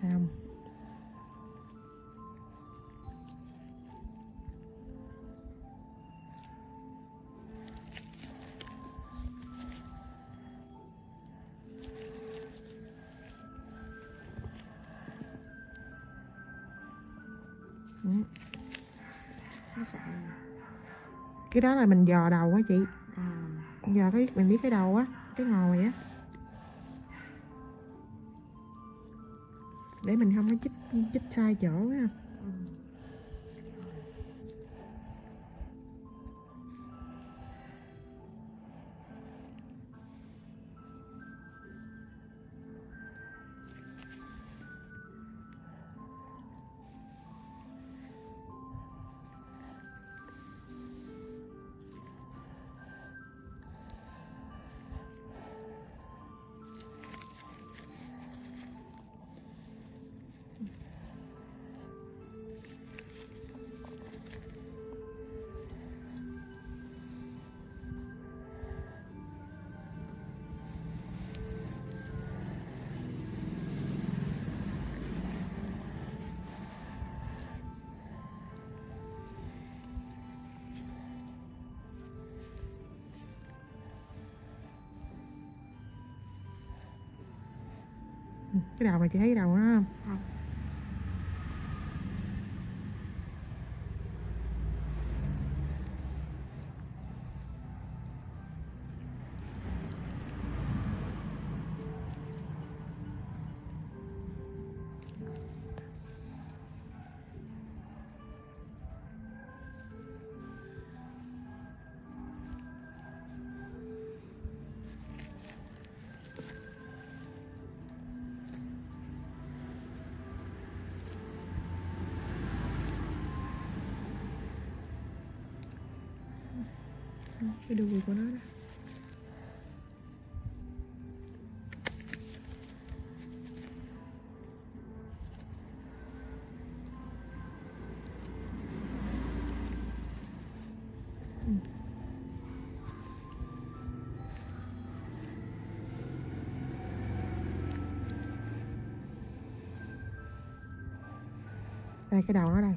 xong Ừ. nó sợ cái đó là mình dò đầu á chị à giờ cái mình biết cái đầu á cái ngòi á để mình không có chích chích sai chỗ á ừ. Ừ, cái đầu này chị thấy cái đầu nó không Không. cái đuôi của nó đó Ừ. đây cái đầu nó đây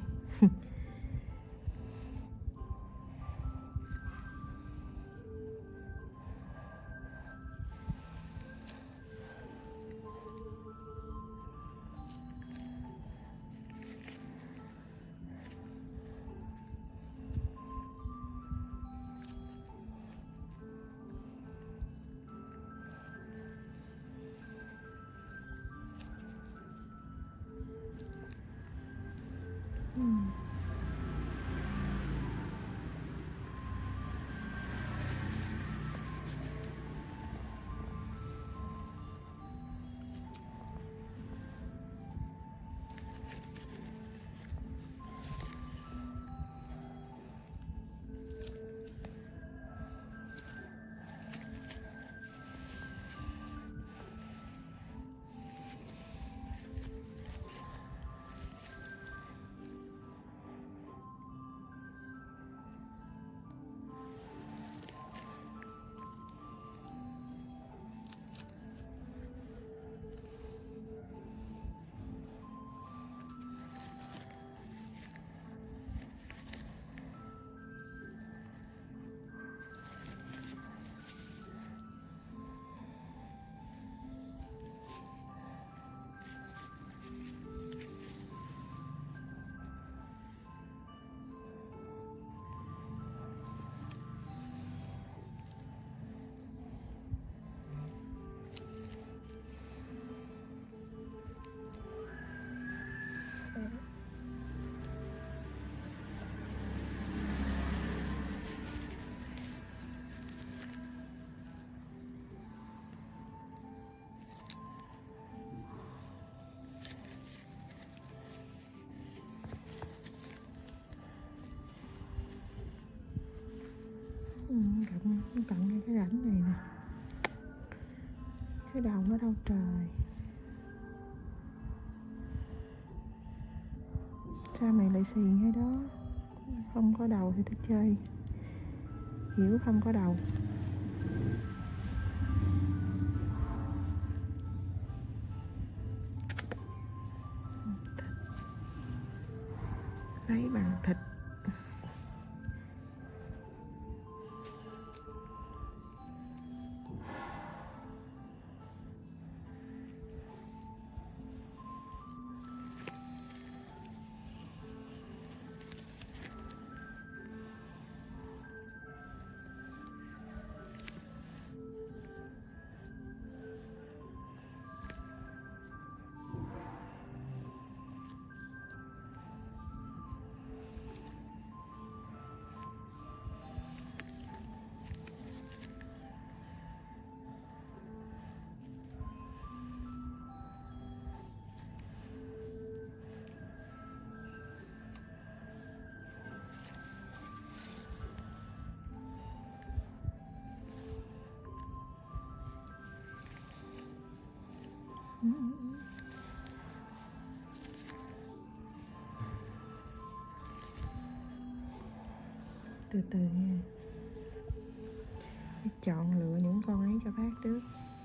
Ừ. Ừ, cận cận ngay cái rãnh này nè cái đầu nó đâu trời sao mày lại xì ngay đó không có đầu thì tôi chơi hiểu không có đầu thấy bằng thịt từ từ nha Biết chọn lựa những con ấy cho bác trước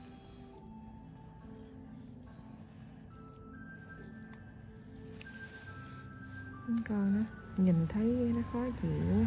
những con nó nhìn thấy nó khó chịu quá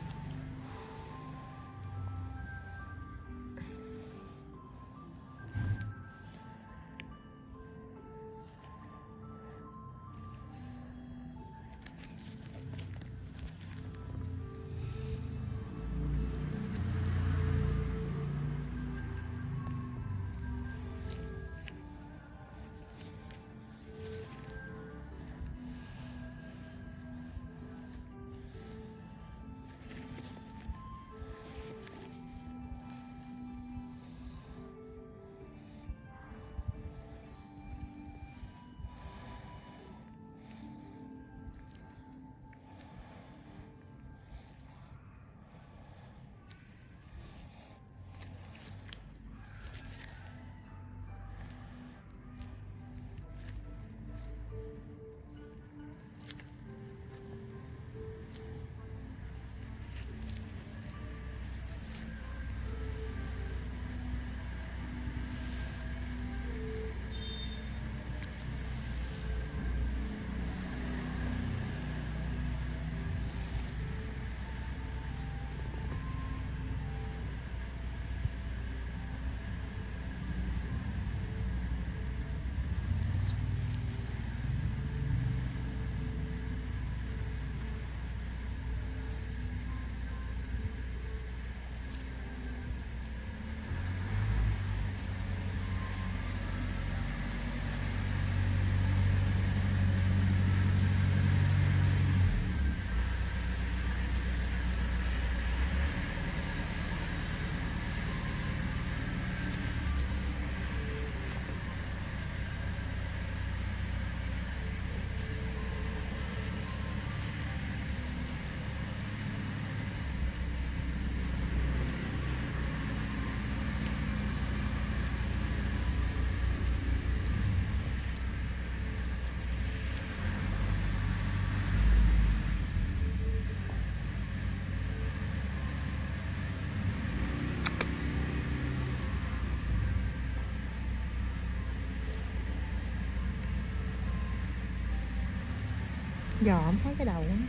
dò không thấy cái đầu của nó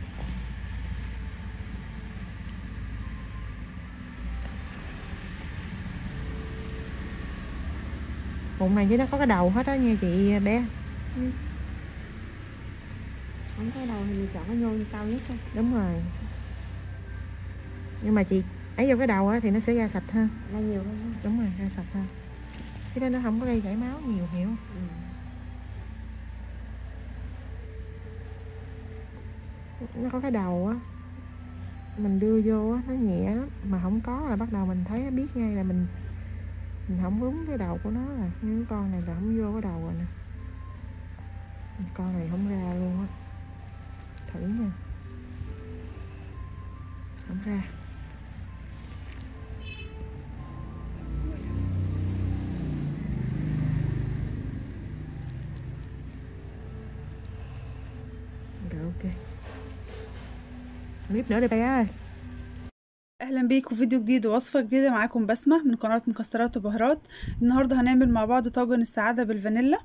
bụng này chứ nó có cái đầu hết á nha chị bé không có đầu thì mình chọn cái nhô cao nhất thôi đúng rồi nhưng mà chị ấy vô cái đầu á thì nó sẽ ra sạch hơn ra nhiều hơn đúng rồi ra sạch hơn cái đó nó không có gây chảy máu nhiều hiểu không ừ. nó có cái đầu á mình đưa vô á nó nhẹ lắm mà không có là bắt đầu mình thấy nó biết ngay là mình mình không đúng cái đầu của nó rồi những con này là không vô cái đầu rồi nè con này không ra luôn á thử nha không ra rồi ok clip nữa đi bé ơi اهلا بيكم فيديو جديد ووصفه جديده معاكم بسمه من قناه مكسرات وبهارات النهارده هنعمل مع بعض طاجن السعاده بالفانيلا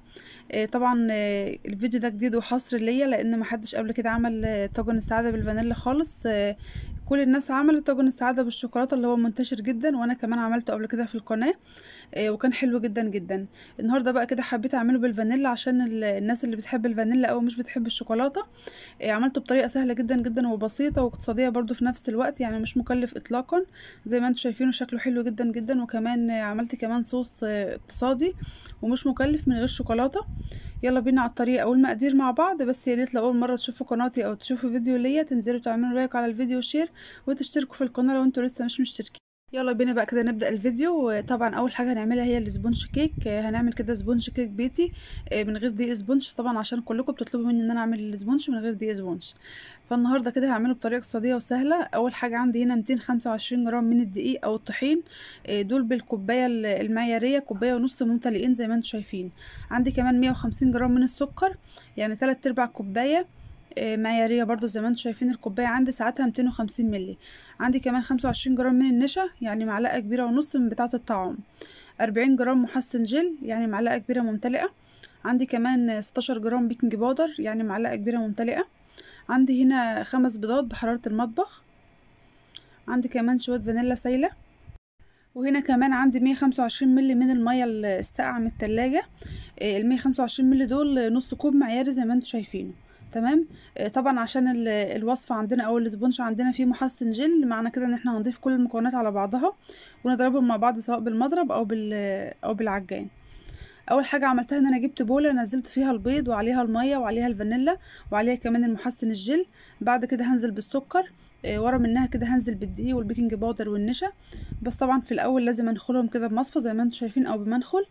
آه، طبعا آه، الفيديو ده جديد وحصر ليا لان محدش قبل كده عمل آه، طاجن السعاده بالفانيلا خالص آه، كل الناس عملت طاجن السعاده بالشوكولاته اللي هو منتشر جدا وانا كمان عملته قبل كده في القناه آه، وكان حلو جدا جدا النهارده بقى كده حبيت اعمله بالفانيلا عشان ال- الناس اللي بتحب الفانيلا او مش بتحب الشوكولاته آه، عملته بطريقه سهله جدا جدا وبسيطه واقتصاديه برضو في نفس الوقت يعني مش مكلف اطلاقا زي ما انتم شايفينه شكله حلو جدا جدا وكمان آه، عملت كمان صوص آه، اقتصادي ومش مكلف من غير شوكولاته يلا بينا على الطريقه والمقادير مع بعض بس يا ريت لو اول مره تشوفوا قناتي او تشوفوا فيديو ليا تنزلوا تعملوا لايك على الفيديو وشير وتشتركوا في القناه لو انتوا لسه مش مشتركين يلا بينا بقى كده نبدا الفيديو طبعا اول حاجه هنعملها هي السبونج كيك آه، هنعمل كده سبونج كيك بيتي آه، من غير دقيق سبونج طبعا عشان كلكم بتطلبوا مني ان انا اعمل السبونج من غير دقيق سبونج فالنهارده كده هعمله بطريقه اقتصاديه وسهله اول حاجه عندي هنا 225 جرام من الدقيق او الطحين آه، دول بالكوبايه ال- المعياريه كوبايه ونص ممتلئين زي ما انتم شايفين عندي كمان 150 جرام من السكر يعني 3 ارباع كوبايه آه، معياريه برضو زي ما انتم شايفين الكوبايه عندي ساعتها 250 ملي عندي كمان 25 جرام من النشا يعني معلقه كبيره ونص من بتاعه الطعام 40 جرام محسن جل يعني معلقه كبيره ممتلئه عندي كمان 16 جرام بيكنج باودر يعني معلقه كبيره ممتلئه عندي هنا خمس بيضات بحراره المطبخ عندي كمان شويه فانيلا سايله وهنا كمان عندي 125 ملي من المية الساقعة من التلاجة ال 125 ملي دول نص كوب معياري زي ما انتم شايفينه تمام آه، طبعا عشان ال- الوصفة عندنا او الاسبونج عندنا فيه محسن جل معنى كده ان احنا هنضيف كل المكونات على بعضها ونضربهم مع بعض سواء بالمضرب او بال او بالعجان اول حاجه عملتها ان انا جبت بوله نزلت فيها البيض وعليها الميه وعليها الفانيلا وعليها كمان المحسن الجل بعد كده هنزل بالسكر آه، ورا منها كده هنزل بالدقيق والبيكنج باودر والنشا بس طبعا في الاول لازم انخلهم كده بمصفى زي ما انتم شايفين او بمنخل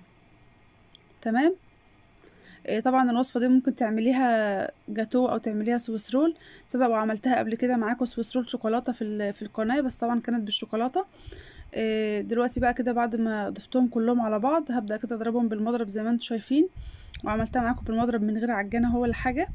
تمام آه، طبعا الوصفه دي ممكن تعمليها جاتو او تعمليها سويس رول سبق وعملتها قبل كده معاكم سويس رول شوكولاته في ال- في القناه بس طبعا كانت بالشوكولاته آه، دلوقتي بقى كده بعد ما ضفتهم كلهم على بعض هبدا كده اضربهم بالمضرب زي ما انتم شايفين وعملتها معاكم بالمضرب من غير عجانه هو ولا حاجه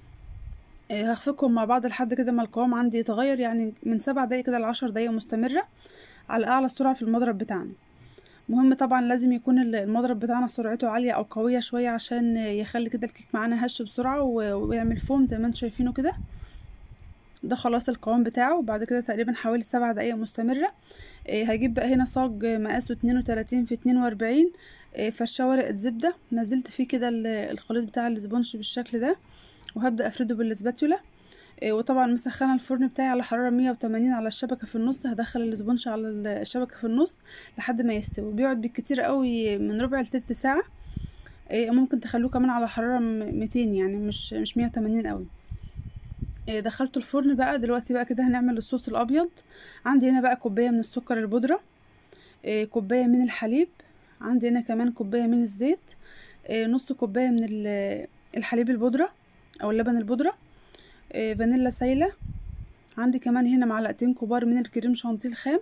آه، هخفقهم مع بعض لحد كده ما القوام عندي يتغير يعني من سبع دقايق كده لعشر دقايق مستمره على اعلى سرعه في المضرب بتاعنا مهم طبعا لازم يكون ال- المضرب بتاعنا سرعته عاليه او قويه شويه عشان يخلي كده الكيك معانا هش بسرعه و- ويعمل فوم زي ما انتم شايفينه كده ده خلاص القوام بتاعه وبعد كده تقريبا حوالي سبع دقايق مستمرة آه، هجيب بقى هنا صاج مقاسه اتنين وتلاتين في اتنين واربعين فرشاه ورقة زبدة نزلت فيه كده ال- الخليط بتاع الاسبونج بالشكل ده وهبدأ افرده بالاسباتولا آه، وطبعا مسخنة الفرن بتاعي على حرارة مية وتمانين على الشبكة في النص هدخل الاسبونج على ال- الشبكة في النص لحد ما يستوي بيقعد بالكتير قوي من ربع لتلت ساعة آه، ممكن تخلوه كمان على حرارة ميتين يعني مش مش مية وتمانين قوي إيه، دخلته الفرن بقى دلوقتي بقى كده هنعمل الصوص الابيض عندي هنا بقى كوبايه من السكر البودره إيه، كوبايه من الحليب عندي هنا كمان كوبايه من الزيت إيه، نص كوبايه من ال- الحليب البودره او اللبن البودره إيه، فانيلا سايله عندي كمان هنا معلقتين كبار من الكريم شانتيه الخام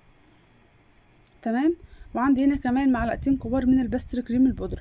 تمام وعندي هنا كمان معلقتين كبار من البستر كريم البودره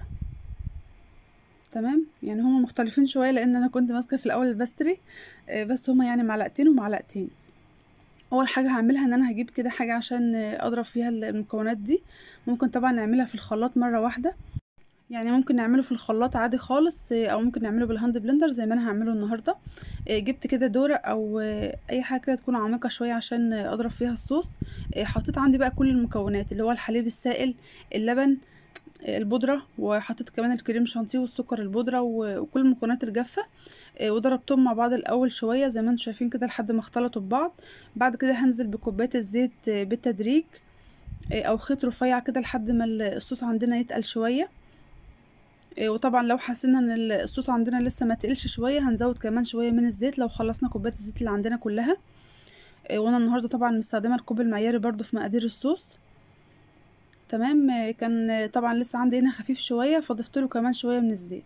تمام يعني هما مختلفين شويه لان انا كنت ماسكه في الاول البستري آه، بس هما يعني معلقتين ومعلقتين اول حاجه هعملها ان انا هجيب كده حاجه عشان آه، اضرب فيها المكونات دي ممكن طبعا نعملها في الخلاط مره واحده يعني ممكن نعمله في الخلاط عادي خالص آه، او ممكن نعمله بالهاند بلندر زي ما انا هعمله النهارده آه، جبت كده دوره او آه، اي حاجه كده تكون عميقه شويه عشان آه، اضرب فيها الصوص آه، حطيت عندي بقى كل المكونات اللي هو الحليب السائل اللبن البودرة وحطيت كمان الكريم شانتيه والسكر البودرة و- وكل المكونات الجافة آه، وضربتهم مع بعض الأول شوية زي ما انتم شايفين كده لحد ما اختلطوا ببعض بعد كده هنزل بكوباية الزيت آه، بالتدريج آه، أو خيط رفيع كده لحد ما ال- الصوص عندنا يتقل شوية آه، وطبعا لو حسينا ان ال- الصوص عندنا لسه ما تقلش شوية هنزود كمان شوية من الزيت لو خلصنا كوباية الزيت اللي عندنا كلها آه، وانا النهاردة طبعا مستخدمة الكوب المعياري برضو في مقادير الصوص تمام آه، كان آه، طبعا لسه عندي هنا خفيف شوية فضفت له كمان شوية من الزيت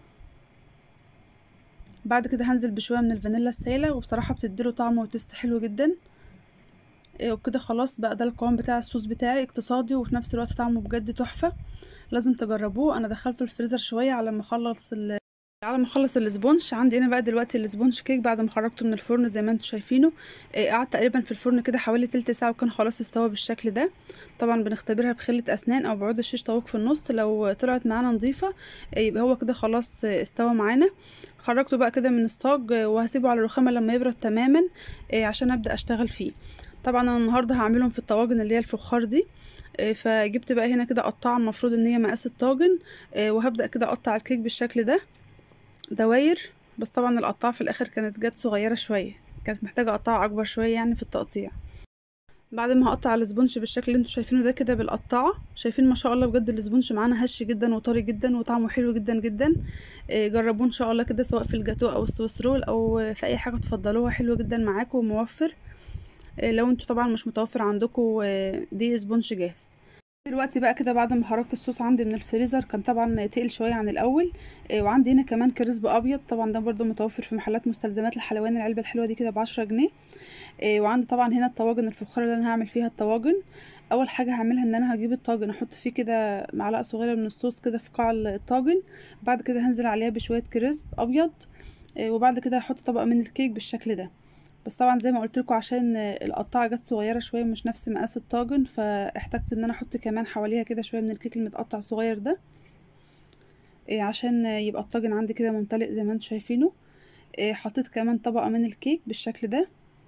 بعد كده هنزل بشوية من الفانيلا السايلة وبصراحة بتديله طعم وتست حلو جدا آه، وبكده خلاص بقى ده القوام بتاع الصوص بتاعي اقتصادي وفي نفس الوقت طعمه بجد تحفة لازم تجربوه انا دخلته الفريزر شوية على ما اخلص ال- على ما اخلص الاسبونج عندي هنا بقى دلوقتي الاسبونج كيك بعد ما خرجته من الفرن زي ما انتم شايفينه إيه، قعد تقريبا في الفرن كده حوالي تلت ساعه وكان خلاص استوى بالشكل ده طبعا بنختبرها بخله اسنان او بعود الشيش طاووق في النص لو طلعت معانا نظيفه إيه، يبقى هو كده خلاص استوى معانا خرجته بقى كده من الصاج وهسيبه على الرخامه لما يبرد تماما إيه، عشان ابدا اشتغل فيه طبعا انا النهارده هعملهم في الطواجن اللي هي الفخار دي إيه، فجبت بقى هنا كده قطعه المفروض ان هي مقاس الطاجن إيه، وهبدا كده اقطع الكيك بالشكل ده دواير بس طبعا القطاعة في الاخر كانت جت صغيرة شوية كانت محتاجة قطاعة اكبر شوية يعني في التقطيع بعد ما هقطع الاسبونج بالشكل اللي انتوا شايفينه ده كده بالقطاعة شايفين ما شاء الله بجد الاسبونج معانا هش جدا وطري جدا وطعمه حلو جدا جدا إيه، جربوه ان شاء الله كده سواء في الجاتو او السويس رول او في اي حاجة تفضلوها حلوة جدا معاكم وموفر إيه، لو انتوا طبعا مش متوفر عندكم دي اسبونج جاهز دلوقتي بقى كده بعد ما خرجت الصوص عندي من الفريزر كان طبعا تقل شويه عن الاول إيه، وعندي هنا كمان كريسب ابيض طبعا ده برضو متوفر في محلات مستلزمات الحلواني العلبه الحلوه دي كده بعشرة جنيه إيه، وعندي طبعا هنا الطواجن الفخار اللي انا هعمل فيها الطواجن اول حاجه هعملها ان انا هجيب الطاجن احط فيه كده معلقه صغيره من الصوص كده في قاع الطاجن بعد كده هنزل عليها بشويه كريسب ابيض إيه، وبعد كده هحط طبقه من الكيك بالشكل ده بس طبعا زي ما قلت لكم عشان القطاعه جت صغيره شويه مش نفس مقاس الطاجن فاحتجت ان انا احط كمان حواليها كده شويه من الكيك المتقطع الصغير ده إيه عشان يبقى الطاجن عندي كده ممتلئ زي ما انتم شايفينه إيه حطيت كمان طبقه من الكيك بالشكل ده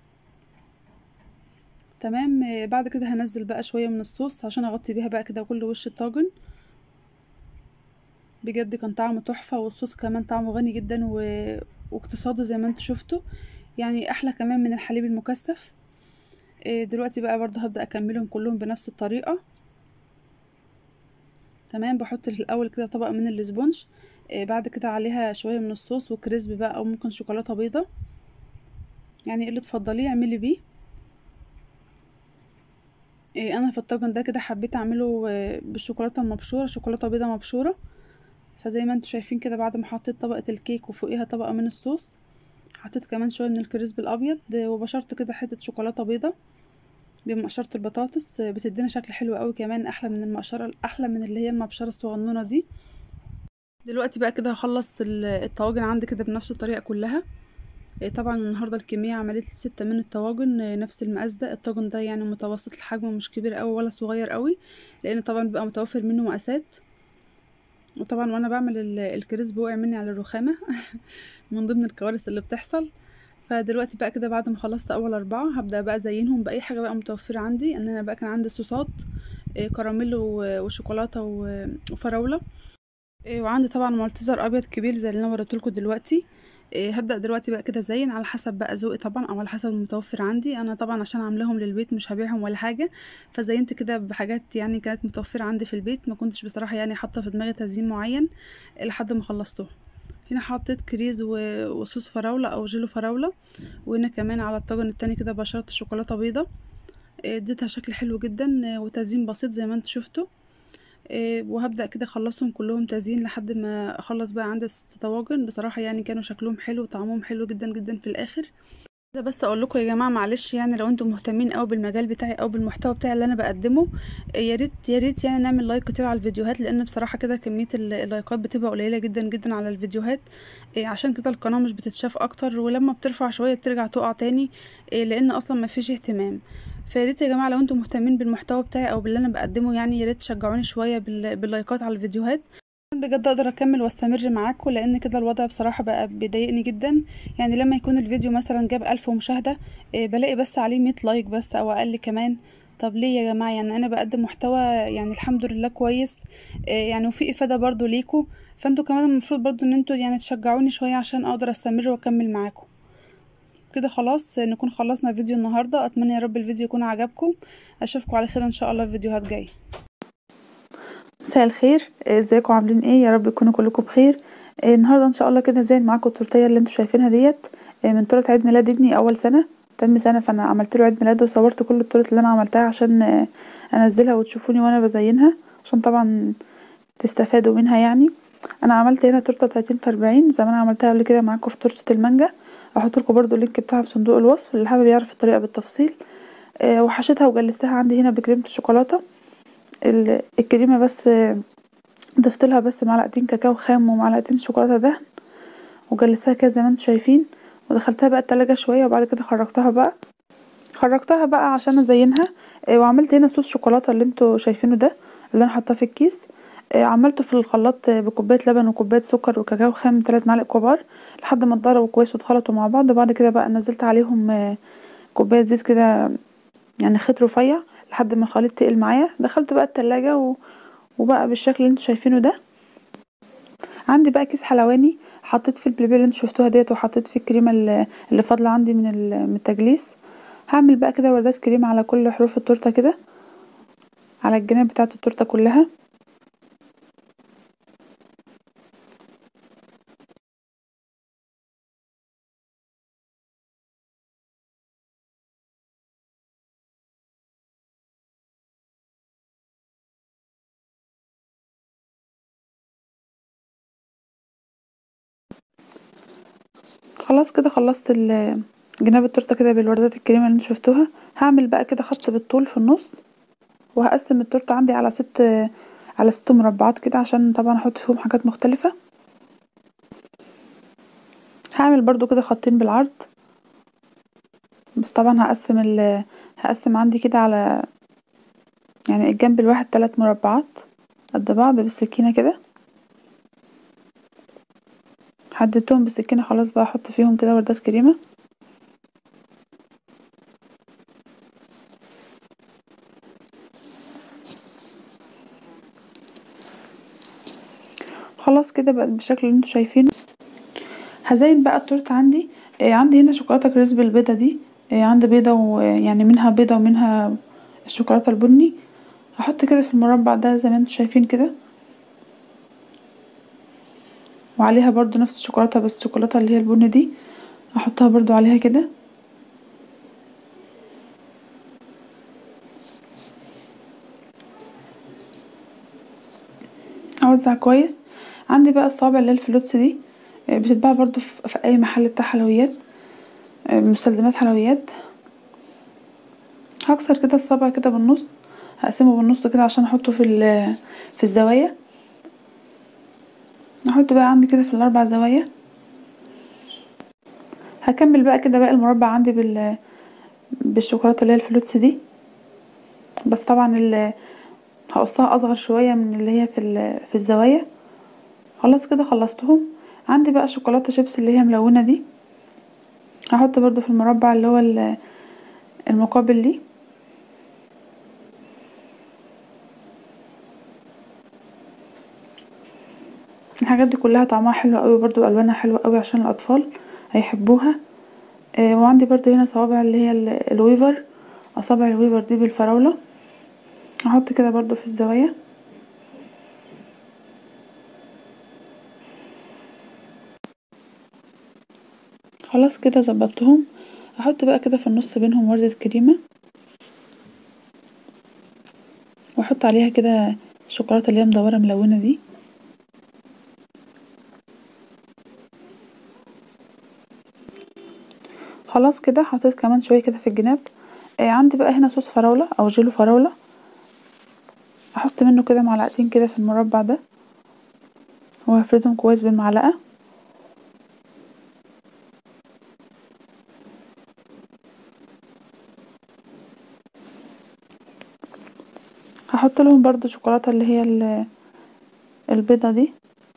تمام إيه بعد كده هنزل بقى شويه من الصوص عشان اغطي بيها بقى كده كل وش الطاجن بجد كان طعمه تحفه والصوص كمان طعمه غني جدا و... واقتصادي زي ما انتم شفتوا يعني احلى كمان من الحليب المكثف إيه دلوقتي بقى برضه هبدأ اكملهم كلهم بنفس الطريقة تمام بحط الاول كده طبقة من الاسبونج إيه بعد كده عليها شوية من الصوص وكريسبي بقى او ممكن شوكولاتة بيضة يعني اللي تفضليه اعملي بيه إيه انا في الطاجن ده كده حبيت اعمله بالشوكولاتة المبشورة شوكولاتة بيضة مبشورة فزي ما انتوا شايفين كده بعد ما حطيت طبقة الكيك وفوقيها طبقة من الصوص حطيت كمان شويه من الكريسب الابيض وبشرت كده حته شوكولاته بيضه بمقشره البطاطس بتدينا شكل حلو قوي كمان احلى من المقشره احلى من اللي هي المبشره الصغنونه دي دلوقتي بقى كده هخلص الطواجن عندي كده بنفس الطريقه كلها طبعا النهارده الكميه عملت لي ستة من الطواجن نفس المقاس ده الطاجن ده يعني متوسط الحجم مش كبير قوي ولا صغير قوي لان طبعا بيبقى متوفر منه مقاسات وطبعا وانا بعمل الكريسب وقع مني على الرخامه من ضمن الكوارث اللي بتحصل فدلوقتي بقى كده بعد ما خلصت اول اربعه هبدا بقى ازينهم باي حاجه بقى متوفره عندي ان انا بقى كان عندي صوصات كراميل وشوكولاته وفراوله وعندي طبعا مالتيزر ابيض كبير زي اللي انا وريتهولكوا دلوقتي هبدا دلوقتي بقى كده ازين على حسب بقى ذوقي طبعا او على حسب المتوفر عندي انا طبعا عشان عاملاهم للبيت مش هبيعهم ولا حاجه فزينت كده بحاجات يعني كانت متوفره عندي في البيت ما كنتش بصراحه يعني حاطه في دماغي تزيين معين لحد ما خلصته هنا حطيت كريز وصوص فراولة او جيلو فراولة وهنا كمان على الطاجن التاني كده بشرت شوكولاتة بيضة اديتها شكل حلو جدا وتزيين بسيط زي ما انتوا شفتوا وهبدأ كده اخلصهم كلهم تزيين لحد ما اخلص بقى عندي ست طواجن بصراحة يعني كانوا شكلهم حلو وطعمهم حلو جدا جدا في الاخر ده بس اقول لكم يا جماعه معلش يعني لو انتم مهتمين قوي بالمجال بتاعي او بالمحتوى بتاعي اللي انا بقدمه يا ريت يا ريت يعني نعمل لايك كتير على الفيديوهات لان بصراحه كده كميه اللايكات بتبقى قليله جدا جدا على الفيديوهات عشان كده القناه مش بتتشاف اكتر ولما بترفع شويه بترجع تقع تاني لان اصلا ما فيش اهتمام فيا ريت يا جماعه لو انتم مهتمين بالمحتوى بتاعي او باللي انا بقدمه يعني يا ريت تشجعوني شويه باللايكات على الفيديوهات بجد اقدر اكمل واستمر معاكم لان كده الوضع بصراحة بقى بيضايقني جدا يعني لما يكون الفيديو مثلا جاب الف مشاهدة إيه بلاقي بس عليه مية لايك بس او اقل كمان طب ليه يا جماعة يعني انا بقدم محتوى يعني الحمد لله كويس إيه يعني وفي افادة برضو ليكوا فانتوا كمان المفروض برضو ان انتوا يعني تشجعوني شوية عشان اقدر استمر واكمل معاكم كده خلاص نكون خلصنا فيديو النهاردة اتمنى يا رب الفيديو يكون عجبكم اشوفكم على خير ان شاء الله في فيديوهات جايه مساء الخير ازيكم عاملين ايه يا رب تكونوا كلكم بخير النهارده ان شاء الله كده زين معاكم التورتيه اللي انتوا شايفينها ديت من تورته عيد ميلاد ابني اول سنه تم سنه فانا عملت له عيد ميلاده وصورت كل التورت اللي انا عملتها عشان انزلها وتشوفوني وانا بزينها عشان طبعا تستفادوا منها يعني انا عملت هنا تورته 30 في 40 زي ما انا عملتها قبل كده معاكم في تورته المانجا هحط لكم برده اللينك بتاعها في صندوق الوصف اللي حابب يعرف الطريقه بالتفصيل وحشيتها وجلستها عندي هنا بكريمه الشوكولاته الكريمه بس ضفت لها بس معلقتين كاكاو خام ومعلقتين شوكولاته دهن وجلستها كده زي ما انتوا شايفين ودخلتها بقى التلاجة شوية وبعد كده خرجتها بقى خرجتها بقى عشان ازينها آه، وعملت هنا صوص شوكولاته اللي انتوا شايفينه ده اللي انا حاطاه في الكيس آه، عملته في الخلاط آه، بكوبايه لبن وكوبايه سكر وكاكاو خام تلات معالق كبار لحد ما اتضربوا كويس واتخلطوا مع بعض وبعد كده بقى نزلت عليهم آه، كوبايه زيت كده يعني خيط رفيع لحد ما الخليط تقل معايا دخلته بقى التلاجة و... وبقى بالشكل اللي انتوا شايفينه ده عندي بقى كيس حلواني حطيت فيه البلبل اللي انتوا شفتوها ديت وحطيت فيه الكريمه اللي اللي فاضله عندي من ال- من التجليس هعمل بقى كده وردات كريمه على كل حروف التورته كده على الجناب بتاعه التورته كلها خلاص كده خلصت ال- جناب التورته كده بالوردات الكريمه اللي انتوا شفتوها هعمل بقى كده خط بالطول في النص وهقسم التورته عندي على ست على ست مربعات كده عشان طبعا احط فيهم حاجات مختلفه هعمل برضو كده خطين بالعرض بس طبعا هقسم ال هقسم عندي كده على يعني الجنب الواحد تلات مربعات قد بعض بالسكينه كده حددتهم بالسكينه خلاص بقى احط فيهم كده وردات كريمه خلاص كده بقت بالشكل اللي انتوا شايفينه هزين بقى التورته عندي آه، عندي هنا شوكولاته كريسب البيضه دي آه، عندي بيضه ويعني منها بيضه ومنها الشوكولاته البني هحط كده في المربع ده زي ما انتوا شايفين كده وعليها برضو نفس الشوكولاته بس الشوكولاته اللي هي البني دي هحطها برضو عليها كده اوزع كويس عندي بقى الصوابع اللي هي الفلوتس دي آه، بتتباع برضو في في اي محل بتاع حلويات آه، مستلزمات حلويات هكسر كده الصابع كده بالنص هقسمه بالنص كده عشان احطه في ال- في الزوايا احط بقى عندي كده في الاربع زوايا هكمل بقى كده باقي المربع عندي بال بالشوكولاته اللي هي الفلوتس دي بس طبعا ال هقصها اصغر شويه من اللي هي في ال- في الزوايا خلاص كده خلصتهم عندي بقى شوكولاته شيبس اللي هي ملونه دي هحط برضو في المربع اللي هو ال- المقابل ليه الحاجات دي كلها طعمها حلو قوي برضو الوانها حلوه قوي عشان الاطفال هيحبوها آه وعندي برضو هنا صوابع اللي هي ال- الويفر اصابع الويفر دي بالفراوله هحط كده برضو في الزوايا خلاص كده ظبطتهم هحط بقى كده في النص بينهم وردة كريمة واحط عليها كده الشوكولاتة اللي هي مدورة ملونة دي خلاص كده حطيت كمان شوية كده في الجناب آه عندي بقى هنا صوص فراولة او جيلو فراولة احط منه كده معلقتين كده في المربع ده وهفردهم كويس بالمعلقة هحط لهم برضو شوكولاتة اللي هي ال- البيضة دي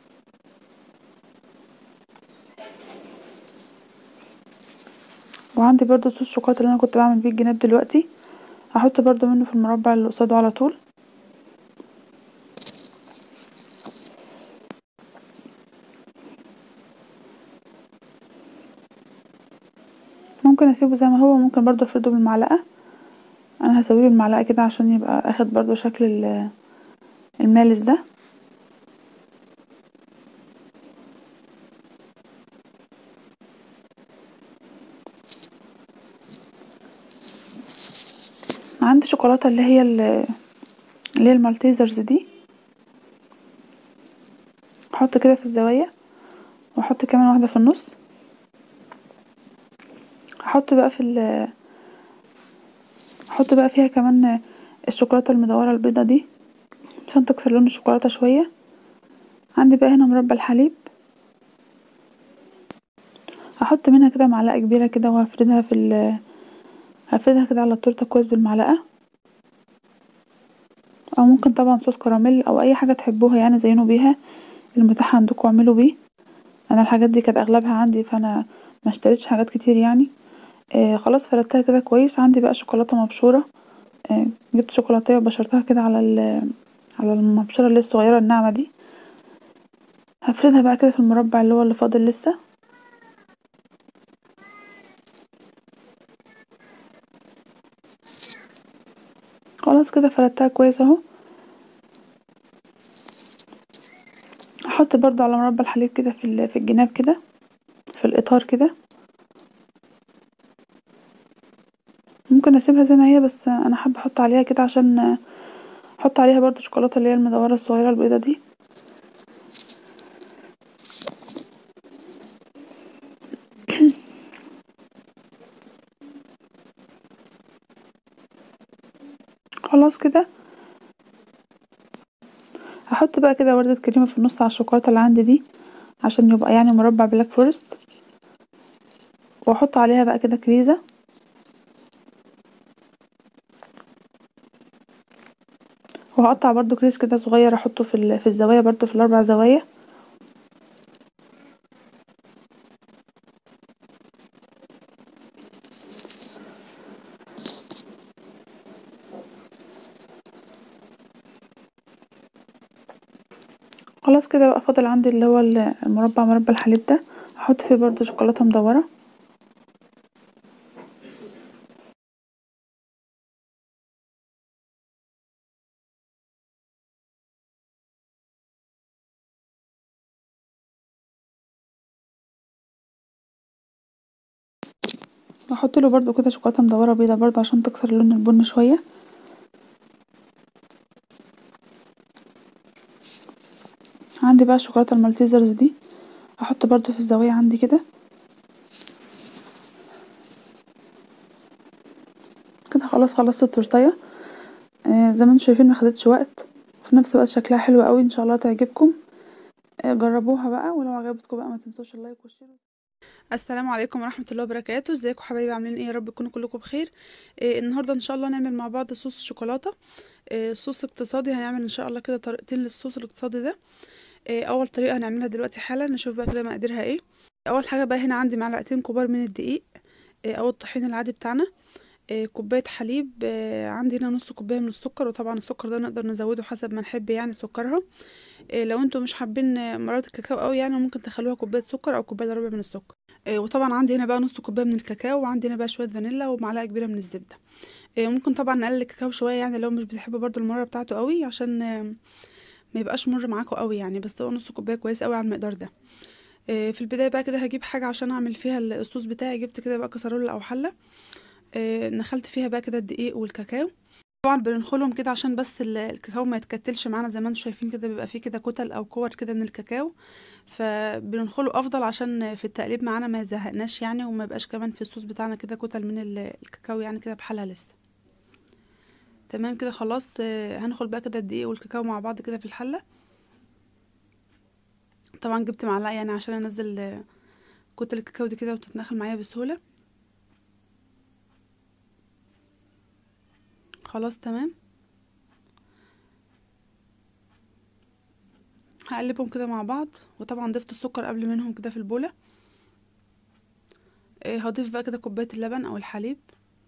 وعندي برضو صوص شوكولاتة اللي انا كنت بعمل بيه الجناب دلوقتي هحط برضو منه في المربع اللي قصاده على طول ممكن اسيبه زي ما هو ممكن برضو افرده بالمعلقة انا هسويه بالمعلقة كده عشان يبقى اخد برضو شكل ال- المالس ده عندي شوكولاتة اللي هي ال- اللي هي المالتيزرز دي احط كده في الزوايا واحط كمان واحدة في النص احط بقى في ال احط بقى فيها كمان الشوكولاتة المدورة البيضة دي عشان تكسر لون الشوكولاتة شوية عندي بقى هنا مربى الحليب احط منها كده معلقه كبيره كده وهفردها في ال هفردها كده على التورته كويس بالمعلقه او ممكن طبعا صوص كراميل او اي حاجه تحبوها يعني زينوا بيها المتاح عندكم اعملوا بيه انا الحاجات دي كانت اغلبها عندي فانا مشتريتش حاجات كتير يعني آه خلاص فردتها كده كويس عندي بقى شوكولاته مبشوره آه جبت شوكولاتيه وبشرتها كده على ال على المبشره اللي هي الصغيره الناعمه دي هفردها بقى كده في المربع اللي هو اللي فاضل لسه خلاص كده فردتها كويس اهو هحط برضو على مربى الحليب كده في ال- في الجناب كده في الاطار كده ممكن اسيبها زي ما هي بس انا حابه احط عليها كده عشان احط عليها برضو شوكولاته اللي هي المدوره الصغيره البيضه دي خلاص كده هحط بقى كده وردة كريمة في النص على الشوكولاتة اللي عندي دي عشان يبقى يعني مربع بلاك فورست واحط عليها بقى كده كريزة وهقطع برضو كريز كده صغير احطه في ال- في الزوايا برضو في الاربع زوايا خلاص كده بقى فاضل عندي اللي هو المربع مربى الحليب ده هحط فيه برضو شوكولاتة مدورة واحط له برضو كده شوكولاتة مدورة بيضة برضو عشان تكسر اللون البني شوية عندي بقى الشوكولاتة المالتيزرز دي هحط برضو في الزوايا عندي كده كده خلاص خلصت التورتيه آه زي ما انتم شايفين مخدتش وقت وفي نفس الوقت شكلها حلو قوي ان شاء الله تعجبكم آه جربوها بقى ولو عجبتكم بقى ما تنسوش اللايك والشير السلام عليكم ورحمه الله وبركاته ازيكم حبايبي عاملين ايه يا رب تكونوا كلكم بخير آه النهارده ان شاء الله نعمل مع بعض صوص الشوكولاته آه صوص اقتصادي هنعمل ان شاء الله كده طريقتين للصوص الاقتصادي ده آه اول طريقه هنعملها دلوقتي حالا نشوف بقى كده مقاديرها ايه اول حاجه بقى هنا عندي معلقتين كبار من الدقيق آه او الطحين العادي بتاعنا آه كوبايه حليب آه عندي هنا نص كوبايه من السكر وطبعا السكر ده نقدر نزوده حسب ما نحب يعني سكرها آه لو انتم مش حابين مرارة الكاكاو قوي يعني ممكن تخلوها كوبايه سكر او كوبايه الا ربع من السكر آه وطبعا عندي هنا بقى نص كوبايه من الكاكاو وعندي هنا بقى شويه فانيلا ومعلقه كبيره من الزبده آه ممكن طبعا نقلل الكاكاو شويه يعني لو مش بتحبوا برضو المراره بتاعته قوي عشان آه ما يبقاش مر معاكم قوي يعني بس هو نص كوبايه كويس قوي على المقدار ده آه في البدايه بقى كده هجيب حاجه عشان اعمل فيها الصوص بتاعي جبت كده بقى كسرولة او حله آه نخلت فيها بقى كده الدقيق والكاكاو طبعا بننخلهم كده عشان بس الكاكاو ما يتكتلش معانا زي ما انتم شايفين كده بيبقى فيه كده كتل او كور كده من الكاكاو فبننخله افضل عشان في التقليب معانا ما يزهقناش يعني وما يبقاش كمان في الصوص بتاعنا كده كتل من الكاكاو يعني كده بحالها لسه تمام كده خلاص هندخل بقى كده الدقيق والكاكاو مع بعض كده في الحله طبعا جبت معلقه يعني عشان انزل كتل الكاكاو دي كده وتتنخل معايا بسهوله خلاص تمام هقلبهم كده مع بعض وطبعا ضفت السكر قبل منهم كده في البوله هضيف بقى كده كوبايه اللبن او الحليب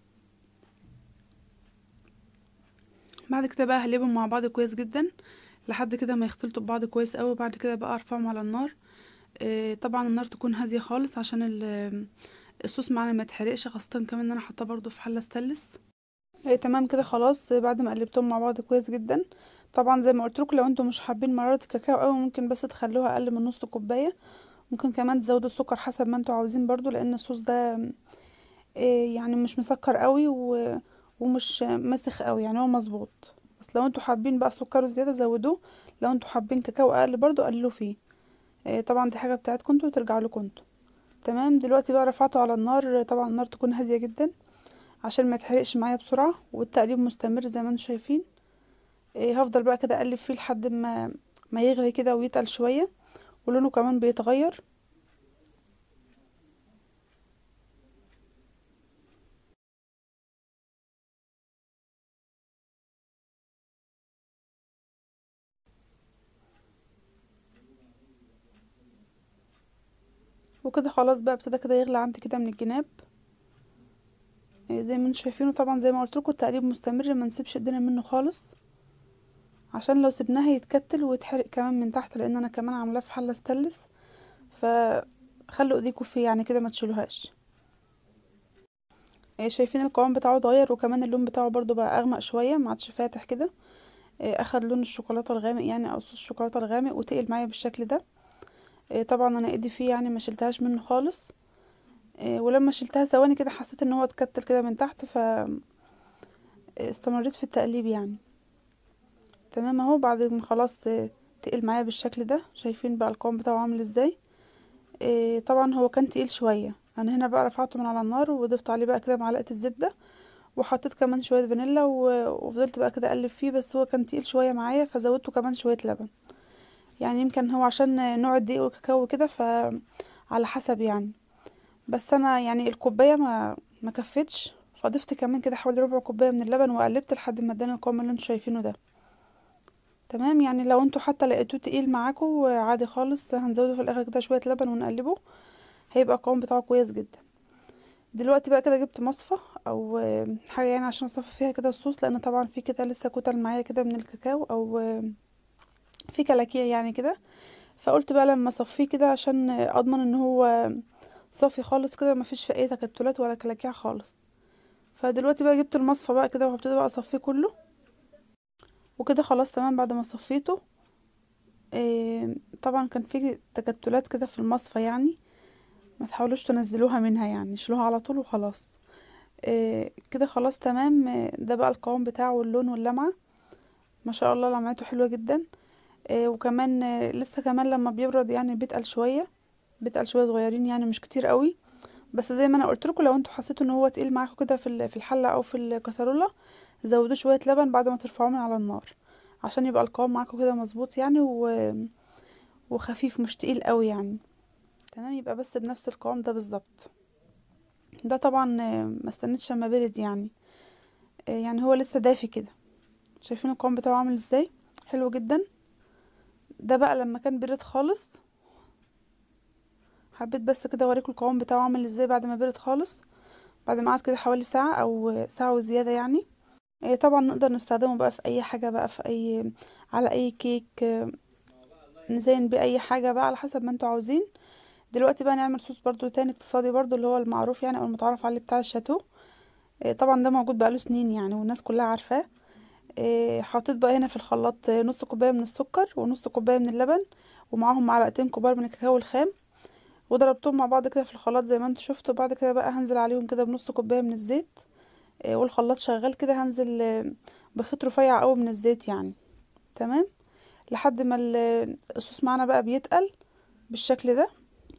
بعد كده بقى هقلبهم مع بعض كويس جدا لحد كده ما يختلطوا ببعض كويس قوي بعد كده بقى ارفعهم على النار آه طبعا النار تكون هاديه خالص عشان الصوص معانا ما يتحرقش خاصه كمان ان انا حاطاه برضو في حله ستانلس آه تمام كده خلاص بعد ما قلبتهم مع بعض كويس جدا طبعا زي ما قلت لكم لو انتم مش حابين مراره الكاكاو قوي ممكن بس تخلوها اقل من نص كوبايه ممكن كمان تزودوا السكر حسب ما انتم عاوزين برضو لان الصوص ده آه يعني مش مسكر قوي و... ومش مسخ قوي يعني هو مظبوط بس لو انتوا حابين بقى سكر زياده زودوه لو انتوا حابين كاكاو اقل برضو قللوا فيه اه طبعا دي حاجه بتاعتكم انتوا وترجعوا لكم انتوا تمام دلوقتي بقى رفعته على النار طبعا النار تكون هاديه جدا عشان ما يتحرقش معايا بسرعه والتقليب مستمر زي ما انتم شايفين اه هفضل بقى كده اقلب فيه لحد ما ما يغلي كده ويتقل شويه ولونه كمان بيتغير وكده خلاص بقى ابتدى كده يغلى عندي كده من الجناب آه، زي ما انتم شايفينه طبعا زي ما قلت لكم التقليب مستمر ما نسيبش ايدينا منه خالص عشان لو سبناه هيتكتل ويتحرق كمان من تحت لان انا كمان عاملاه في حله ستانلس فخلوا ايديكم فيه يعني كده ما تشيلوهاش آه، شايفين القوام بتاعه اتغير وكمان اللون بتاعه برضو بقى اغمق شويه ما عادش فاتح كده آه، اخد لون الشوكولاته الغامق يعني او صوص الشوكولاته الغامق وتقل معايا بالشكل ده آه، طبعا انا ايدي فيه يعني ما شلتهاش منه خالص آه، ولما شلتها ثواني كده حسيت ان هو اتكتل كده من تحت ف استمريت في التقليب يعني تمام اهو بعد ما خلاص آه، تقل معايا بالشكل ده شايفين بقى القوام بتاعه عامل ازاي آه، طبعا هو كان تقيل شويه انا هنا بقى رفعته من على النار وضفت عليه بقى كده معلقه الزبده وحطيت كمان شويه فانيلا و- وفضلت بقى كده اقلب فيه بس هو كان تقيل شويه معايا فزودته كمان شويه لبن يعني يمكن هو عشان نوع الدقيق والكاكاو كده ف على حسب يعني بس انا يعني الكوبايه ما ما كفتش فضفت كمان كده حوالي ربع كوبايه من اللبن وقلبت لحد ما اداني القوام اللي انتوا شايفينه ده تمام يعني لو انتوا حتى لقيتوه تقيل معاكم عادي خالص هنزوده في الاخر كده شويه لبن ونقلبه هيبقى القوام بتاعه كويس جدا دلوقتي بقى كده جبت مصفى او آه، حاجه يعني عشان اصفي فيها كده الصوص لان طبعا في كده لسه كتل معايا كده من الكاكاو او آه، في كلاكيع يعني كده فقلت بقى لما اصفيه كده عشان اضمن ان هو صافي خالص كده مفيش فيه اي تكتلات ولا كلاكيع خالص فدلوقتي بقى جبت المصفى بقى كده وهبتدي بقى اصفيه كله وكده خلاص تمام بعد ما صفيته إيه طبعا كان في تكتلات كده في المصفى يعني ما تحاولوش تنزلوها منها يعني شيلوها على طول وخلاص إيه كده خلاص تمام إيه ده بقى القوام بتاعه واللون واللمعة ما شاء الله لمعته حلوة جدا إيه وكمان إيه لسه كمان لما بيبرد يعني بيتقل شوية بيتقل شوية صغيرين يعني مش كتير قوي بس زي ما انا قلت لكم لو انتوا حسيتوا ان هو تقيل معاكم كده في ال- في الحله او في الكسرولة زودوا شويه لبن بعد ما ترفعوه من على النار عشان يبقى القوام معاكم كده مظبوط يعني و... وخفيف مش تقيل قوي يعني تمام يبقى بس بنفس القوام ده بالظبط ده طبعا آه، ما استنيتش لما برد يعني آه، يعني هو لسه دافي كده شايفين القوام بتاعه عامل ازاي حلو جدا ده بقى لما كان برد خالص حبيت بس كده اوريكم القوام بتاعه عامل ازاي بعد ما برد خالص بعد ما قعد كده حوالي ساعة او ساعة وزيادة يعني إيه طبعا نقدر نستخدمه بقى في اي حاجة بقى في اي على اي كيك آه، نزين بيه اي حاجة بقى على حسب ما انتوا عاوزين دلوقتي بقى نعمل صوص برضو تاني اقتصادي برضو اللي هو المعروف يعني او المتعارف عليه بتاع الشاتو إيه طبعا ده موجود بقاله سنين يعني والناس كلها عارفاه إيه حطيت بقى هنا في الخلاط آه، نص كوباية من السكر ونص كوباية من اللبن ومعاهم معلقتين كبار من الكاكاو الخام وضربتهم مع بعض كده في الخلاط زي ما انتوا شفتوا بعد كده بقى هنزل عليهم كده بنص كوبايه من الزيت آه، والخلاط شغال كده هنزل آه، بخيط رفيع قوي من الزيت يعني تمام لحد ما ال- الصوص معانا بقى بيتقل بالشكل ده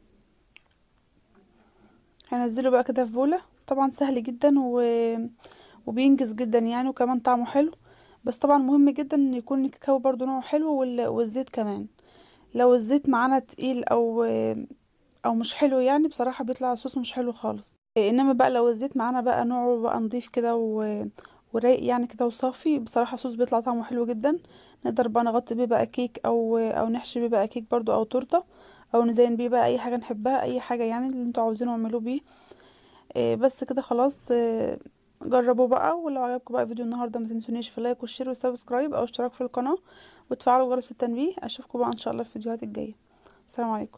هنزله بقى كده في بوله طبعا سهل جدا و... وبينجز جدا يعني وكمان طعمه حلو بس طبعا مهم جدا ان يكون الكاكاو برضو نوعه حلو وال... والزيت كمان لو الزيت معانا تقيل او او مش حلو يعني بصراحة بيطلع الصوص مش حلو خالص إيه، انما بقى لو الزيت معانا بقى نوعه بقى نضيف كده و... ورايق يعني كده وصافي بصراحة الصوص بيطلع طعمه حلو جدا نقدر بقى نغطي بيه بقى كيك او او نحشي بيه بقى كيك برضو او تورتة او نزين بيه بقى اي حاجة نحبها اي حاجة يعني اللي انتوا عاوزينه اعملوه بيه إيه، بس كده خلاص إيه، جربوا بقى ولو عجبكم بقى فيديو النهارده ما تنسونيش في لايك والشير والسبسكرايب او اشتراك في القناة وتفعلوا جرس التنبيه اشوفكم بقى ان شاء الله في الفيديوهات الجاية السلام عليكم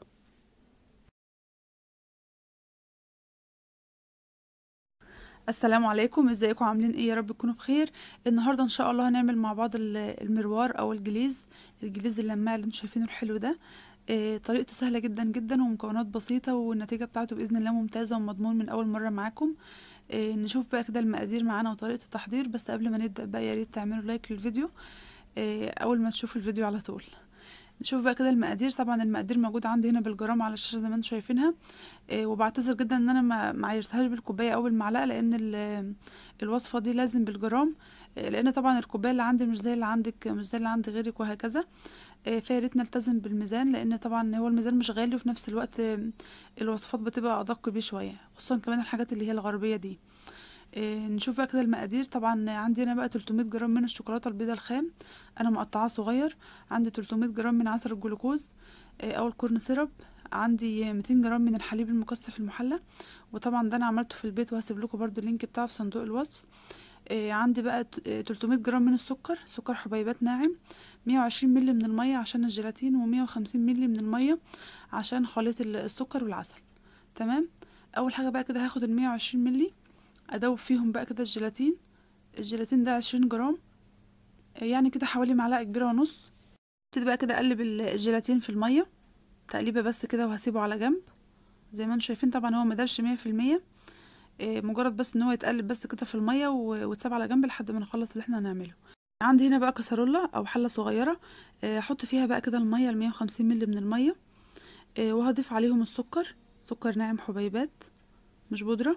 السلام عليكم ازيكم عاملين ايه يا رب تكونوا بخير النهارده ان شاء الله هنعمل مع بعض ال- المروار او الجليز الجليز اللماع اللي انتم شايفينه الحلو ده آه، طريقته سهله جدا جدا ومكونات بسيطه والنتيجه بتاعته باذن الله ممتازه ومضمون من اول مره معاكم آه، نشوف بقى كده المقادير معانا وطريقه التحضير بس قبل ما نبدا بقى يا ريت تعملوا لايك للفيديو آه، اول ما تشوفوا الفيديو على طول نشوف بقى كده المقادير طبعا المقادير موجوده عندي هنا بالجرام على الشاشه زي ما انتم شايفينها آه، وبعتذر جدا ان انا ما ما عايرتهاش بالكوبايه او بالمعلقه لان ال- الوصفه دي لازم بالجرام آه، لان طبعا الكوبايه اللي عندي مش زي اللي عندك مش زي اللي عند غيرك وهكذا آه، فيا ريت نلتزم بالميزان لان طبعا هو الميزان مش غالي وفي نفس الوقت آه، الوصفات بتبقى ادق بيه شويه خصوصا كمان الحاجات اللي هي الغربيه دي آه، نشوف بقى كده المقادير طبعا عندي هنا بقى 300 جرام من الشوكولاته البيضاء الخام انا مقطعاه صغير عندي 300 جرام من عسل الجلوكوز آه، او الكورن سيرب عندي 200 جرام من الحليب المكثف المحلى وطبعا ده انا عملته في البيت وهسيب لكم برضو اللينك بتاعه في صندوق الوصف آه عندي بقى ت- آه، 300 جرام من السكر سكر حبيبات ناعم 120 مللي من المية عشان الجيلاتين و150 مللي من المية عشان خليط ال- السكر والعسل تمام اول حاجه بقى كده هاخد ال 120 مللي ادوب فيهم بقى كده الجيلاتين الجيلاتين ده 20 جرام آه، يعني كده حوالي معلقه كبيره ونص ابتدي بقى كده اقلب ال- الجيلاتين في الميه تقليبه بس كده وهسيبه على جنب زي ما انتم شايفين طبعا هو مدبش مية في المية إيه، مجرد بس ان هو يتقلب بس كده في المية و- ويتساب على جنب لحد ما نخلص اللي احنا هنعمله عندي هنا بقى كسرولة او حلة صغيرة إيه، احط فيها بقى كده المية المية وخمسين مللي من المية إيه، وهضيف عليهم السكر سكر ناعم حبيبات مش بودرة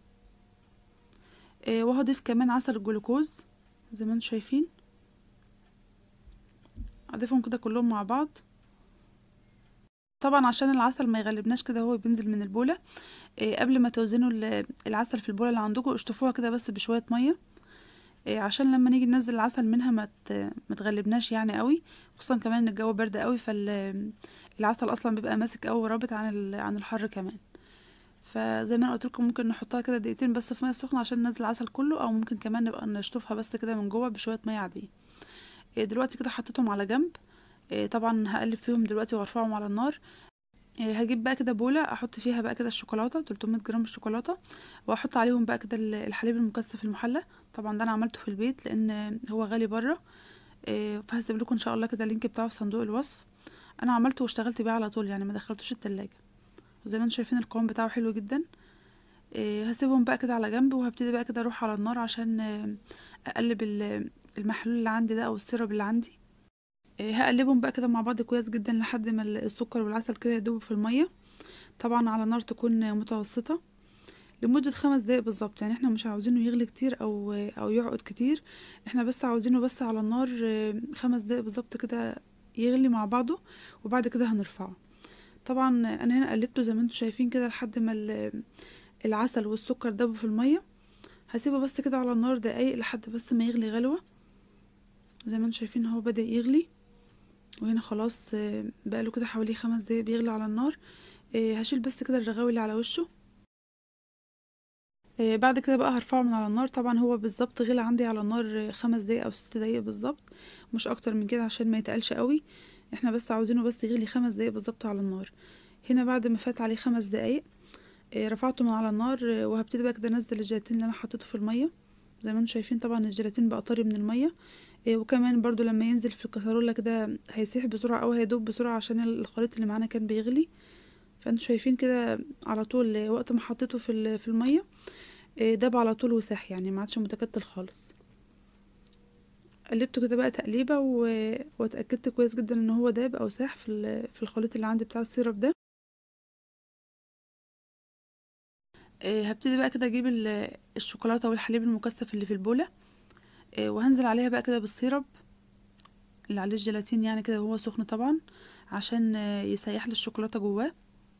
إيه، وهضيف كمان عسل الجلوكوز زي ما انتم شايفين اضيفهم كده كلهم مع بعض طبعا عشان العسل ما يغلبناش كده هو بينزل من البولة إيه قبل ما توزنوا ال- العسل في البولة اللي عندكم اشطفوها كده بس بشوية مية إيه عشان لما نيجي ننزل العسل منها ما ت- ما تغلبناش يعني قوي خصوصا كمان ان الجو برد قوي فالعسل اصلا بيبقى ماسك قوي ورابط عن ال- عن الحر كمان فزي ما انا قلت لكم ممكن نحطها كده دقيقتين بس في ميه سخنه عشان ننزل العسل كله او ممكن كمان نبقى نشطفها بس كده من جوه بشويه ميه عاديه إيه دلوقتي كده حطيتهم على جنب إيه طبعا هقلب فيهم دلوقتي وارفعهم على النار إيه هجيب بقى كده بولة احط فيها بقى كده الشوكولاتة 300 جرام الشوكولاتة واحط عليهم بقى كده ال- الحليب المكثف المحلى طبعا ده انا عملته في البيت لان هو غالي بره إيه فهسيب لكم ان شاء الله كده اللينك بتاعه في صندوق الوصف انا عملته واشتغلت بيه على طول يعني ما دخلتوش التلاجة وزي ما انتم شايفين القوام بتاعه حلو جدا إيه هسيبهم بقى كده على جنب وهبتدي بقى كده اروح على النار عشان آه، اقلب ال- المحلول اللي عندي ده او السيرب اللي عندي إيه هقلبهم بقى كده مع بعض كويس جدا لحد ما السكر والعسل كده يدوبوا في المية طبعا على نار تكون متوسطة لمدة خمس دقايق بالظبط يعني احنا مش عاوزينه يغلي كتير او او يعقد كتير احنا بس عاوزينه بس على النار آه، خمس دقايق بالظبط كده يغلي مع بعضه وبعد كده هنرفعه طبعا انا هنا قلبته زي ما انتم شايفين كده لحد ما ال- العسل والسكر دابوا في المية هسيبه بس كده على النار دقايق لحد بس ما يغلي غلوة زي ما انتم شايفين هو بدأ يغلي وهنا خلاص آه، بقاله كده حوالي خمس دقايق بيغلي على النار آه، هشيل بس كده الرغاوي اللي على وشه آه، بعد كده بقى هرفعه من على النار طبعا هو بالظبط غلى عندي على النار آه، خمس دقايق او ست دقايق بالظبط مش اكتر من كده عشان ما يتقلش قوي احنا بس عاوزينه بس يغلي خمس دقايق بالظبط على النار هنا بعد ما فات عليه خمس دقايق آه، رفعته من على النار آه، وهبتدي بقى كده انزل الجيلاتين اللي انا حطيته في الميه زي ما انتم شايفين طبعا الجيلاتين بقى طري من الميه آه، وكمان برضو لما ينزل في الكسرولة كده هيسيح بسرعة او هيدوب بسرعة عشان الخليط اللي معانا كان بيغلي فانتوا شايفين كده على طول آه، وقت ما حطيته في ال- في الميه آه، داب على طول وساح يعني ما عادش متكتل خالص قلبته كده بقى تقليبه و... واتاكدت كويس جدا ان هو داب او ساح في ال... في الخليط اللي عندي بتاع السيرب ده آه، هبتدي بقى كده اجيب ال- الشوكولاته والحليب المكثف اللي في البوله آه، وهنزل عليها بقى كده بالسيرب اللي عليه الجيلاتين يعني كده وهو سخن طبعا عشان آه، يسيح لي الشوكولاته جواه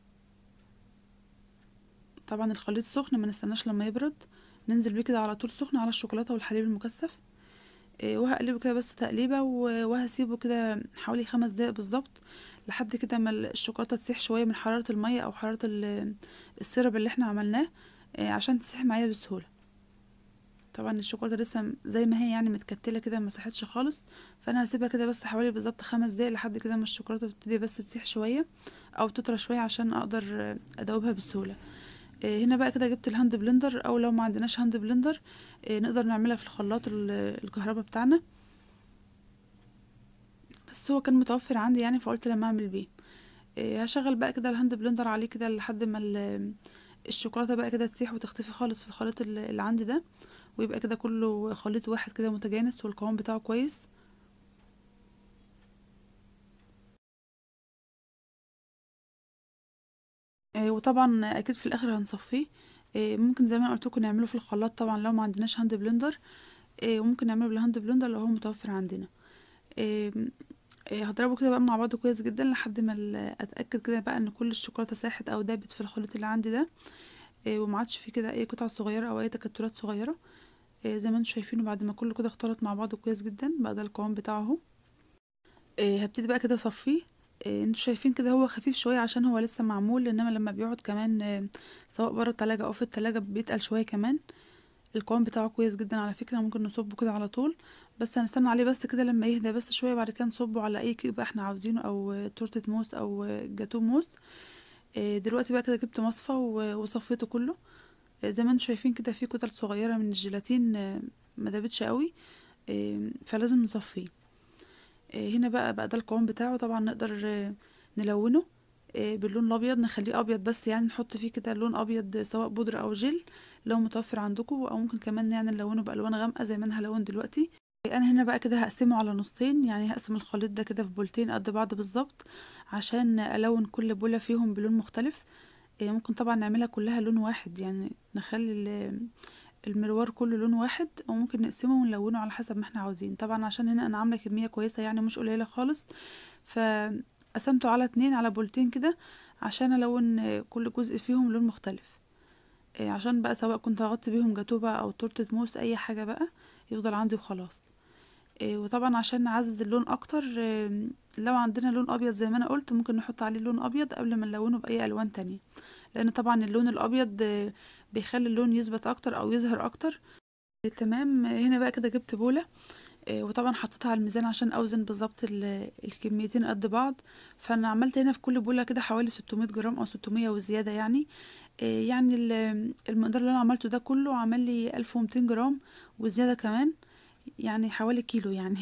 طبعا الخليط سخن ما نستناش لما يبرد ننزل بيه كده على طول سخن على الشوكولاته والحليب المكثف إيه، وهقلبه كده بس تقليبه و- وهسيبه كده حوالي خمس دقايق بالظبط لحد كده ما الشوكولاته تسيح شويه من حراره الميه او حراره ال- السيرب اللي احنا عملناه إيه، عشان تسيح معايا بسهوله طبعا الشوكولاته لسه زي ما هي يعني متكتله كده ما ساحتش خالص فانا هسيبها كده بس حوالي بالظبط خمس دقايق لحد كده ما الشوكولاته تبتدي بس تسيح شويه او تطرى شويه عشان اقدر ادوبها بسهوله إيه، هنا بقى كده جبت الهاند بلندر او لو ما عندناش هاند بلندر إيه، نقدر نعملها في الخلاط ال- الكهرباء بتاعنا بس هو كان متوفر عندي يعني فقلت لما اعمل بيه إيه، هشغل بقى كده الهاند بلندر عليه كده لحد ما ال- الشوكولاته بقى كده تسيح وتختفي خالص في الخليط ال- اللي عندي ده ويبقى كده كله خليط واحد كده متجانس والقوام بتاعه كويس إيه، وطبعا اكيد في الاخر هنصفيه إيه، ممكن زي ما انا قلت لكم نعمله في الخلاط طبعا لو ما عندناش هاند بلندر إيه، وممكن نعمله بالهاند بلندر لو هو متوفر عندنا إيه، إيه، هضربه كده بقى مع بعض كويس جدا لحد ما ال- اتاكد كده بقى ان كل الشوكولاته ساحت او دابت في الخليط اللي عندي ده إيه، وما عادش فيه كده اي قطع صغيره او اي تكتلات صغيره إيه، زي ما انتم شايفينه بعد ما كله كده اختلط مع بعضه كويس جدا بقى ده القوام بتاعه اهو إيه، هبتدي بقى كده اصفيه آه، انتوا شايفين كده هو خفيف شوية عشان هو لسه معمول انما لما بيقعد كمان آه، سواء بره التلاجة او في التلاجة بيتقل شوية كمان القوام بتاعه كويس جدا على فكرة ممكن نصبه كده على طول بس هنستنى عليه بس كده لما يهدى بس شوية بعد كده نصبه على اي كيك بقى احنا عاوزينه او تورتة موس او جاتو موس آه، دلوقتي بقى كده جبت مصفى و- وصفيته كله آه، زي ما انتوا شايفين كده في كتل صغيرة من الجيلاتين آه، ما دابتش قوي آه، فلازم نصفيه آه، هنا بقى بقى ده القوام بتاعه طبعا نقدر آه، نلونه آه، باللون الابيض نخليه ابيض بس يعني نحط فيه كده لون ابيض سواء بودرة او جل لو متوفر عندكم او ممكن كمان يعني نلونه بالوان غامقه زي ما انا هلون دلوقتي آه، انا هنا بقى كده هقسمه على نصين يعني هقسم الخليط ده كده في بولتين قد بعض بالظبط عشان الون كل بولة فيهم بلون مختلف آه، ممكن طبعا نعملها كلها لون واحد يعني نخلي ال- المروار كله لون واحد وممكن نقسمه ونلونه على حسب ما احنا عاوزين طبعا عشان هنا انا عامله كميه كويسه يعني مش قليله خالص فقسمته على اتنين على بولتين كده عشان الون كل جزء فيهم لون مختلف إيه، عشان بقى سواء كنت هغطي بيهم جاتوه بقى او تورتة موس اي حاجه بقى يفضل عندي وخلاص إيه، وطبعا عشان نعزز اللون اكتر إيه، لو عندنا لون ابيض زي ما انا قلت ممكن نحط عليه لون ابيض قبل ما نلونه باي الوان تانية لان طبعا اللون الابيض آه، بيخلي اللون يثبت اكتر او يظهر اكتر آه، تمام آه، هنا بقى كده جبت بولة آه، وطبعا حطيتها على الميزان عشان اوزن بالظبط ال- الكميتين قد بعض فانا عملت هنا في كل بولة كده حوالي 600 جرام او 600 وزيادة يعني آه، يعني ال- المقدار اللي انا عملته ده كله عمل لي 1200 جرام وزيادة كمان يعني حوالي كيلو يعني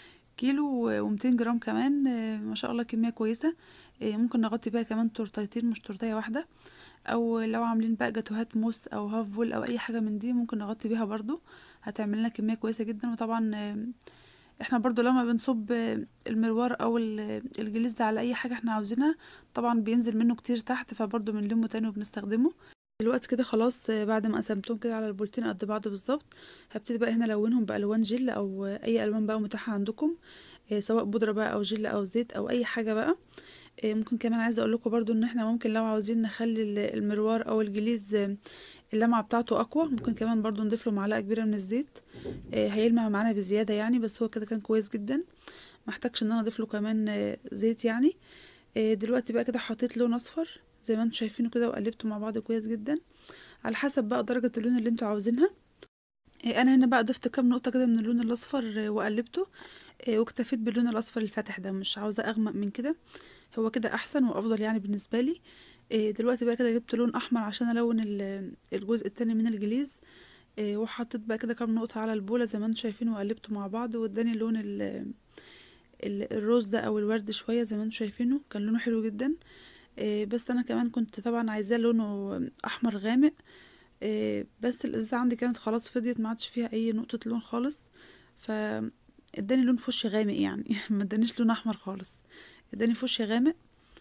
كيلو و200 جرام كمان آه، ما شاء الله كمية كويسة آه، ممكن نغطي بيها كمان تورتيتين مش تورتية واحدة او لو عاملين بقى جاتوهات موس او هاف بول او اي حاجة من دي ممكن نغطي بيها برضو هتعمل لنا كمية كويسة جدا وطبعا آه، احنا برضو لما بنصب آه، المروار او ال- الجليس ده على اي حاجة احنا عاوزينها طبعا بينزل منه كتير تحت فبرضو بنلمه تاني وبنستخدمه دلوقتي كده خلاص آه، بعد ما قسمتهم كده على البولتين قد بعض بالظبط هبتدي بقى هنا الونهم بالوان جل او آه، اي الوان بقى متاحة عندكم آه، سواء بودرة بقى او جل او زيت او اي حاجة بقى آه، ممكن كمان عايزة اقول لكم برضو ان احنا ممكن لو عاوزين نخلي ال- المروار او الجليز آه، اللمعة بتاعته اقوى ممكن كمان برضو نضيف له معلقة كبيرة من الزيت آه، هيلمع معانا بزيادة يعني بس هو كده كان كويس جدا محتاجش ان انا اضيف له كمان آه، زيت يعني آه، دلوقتي بقى كده حطيت لون اصفر زي ما انتم شايفينه كده وقلبته مع بعض كويس جدا على حسب بقى درجة اللون اللي انتوا عاوزينها آه، انا هنا بقى ضفت كام نقطة كده من اللون الاصفر آه، وقلبته آه، واكتفيت باللون الاصفر الفاتح ده مش عاوزة اغمق من كده هو كده احسن وافضل يعني بالنسبة لي آه، دلوقتي بقى كده جبت لون احمر عشان الون ال- الجزء التاني من الجليز آه، وحطيت بقى كده كام نقطة على البولة زي ما انتم شايفين وقلبته مع بعض واداني لون ال- ال- الروز ده او الورد شوية زي ما انتم شايفينه كان لونه حلو جدا آه، بس انا كمان كنت طبعا عايزاه لونه احمر غامق آه، بس الازازة عندي كانت خلاص فضيت ما عادش فيها اي نقطة لون خالص ف اداني لون في وشي غامق يعني ما ادانيش لون احمر خالص اداني في وشي غامق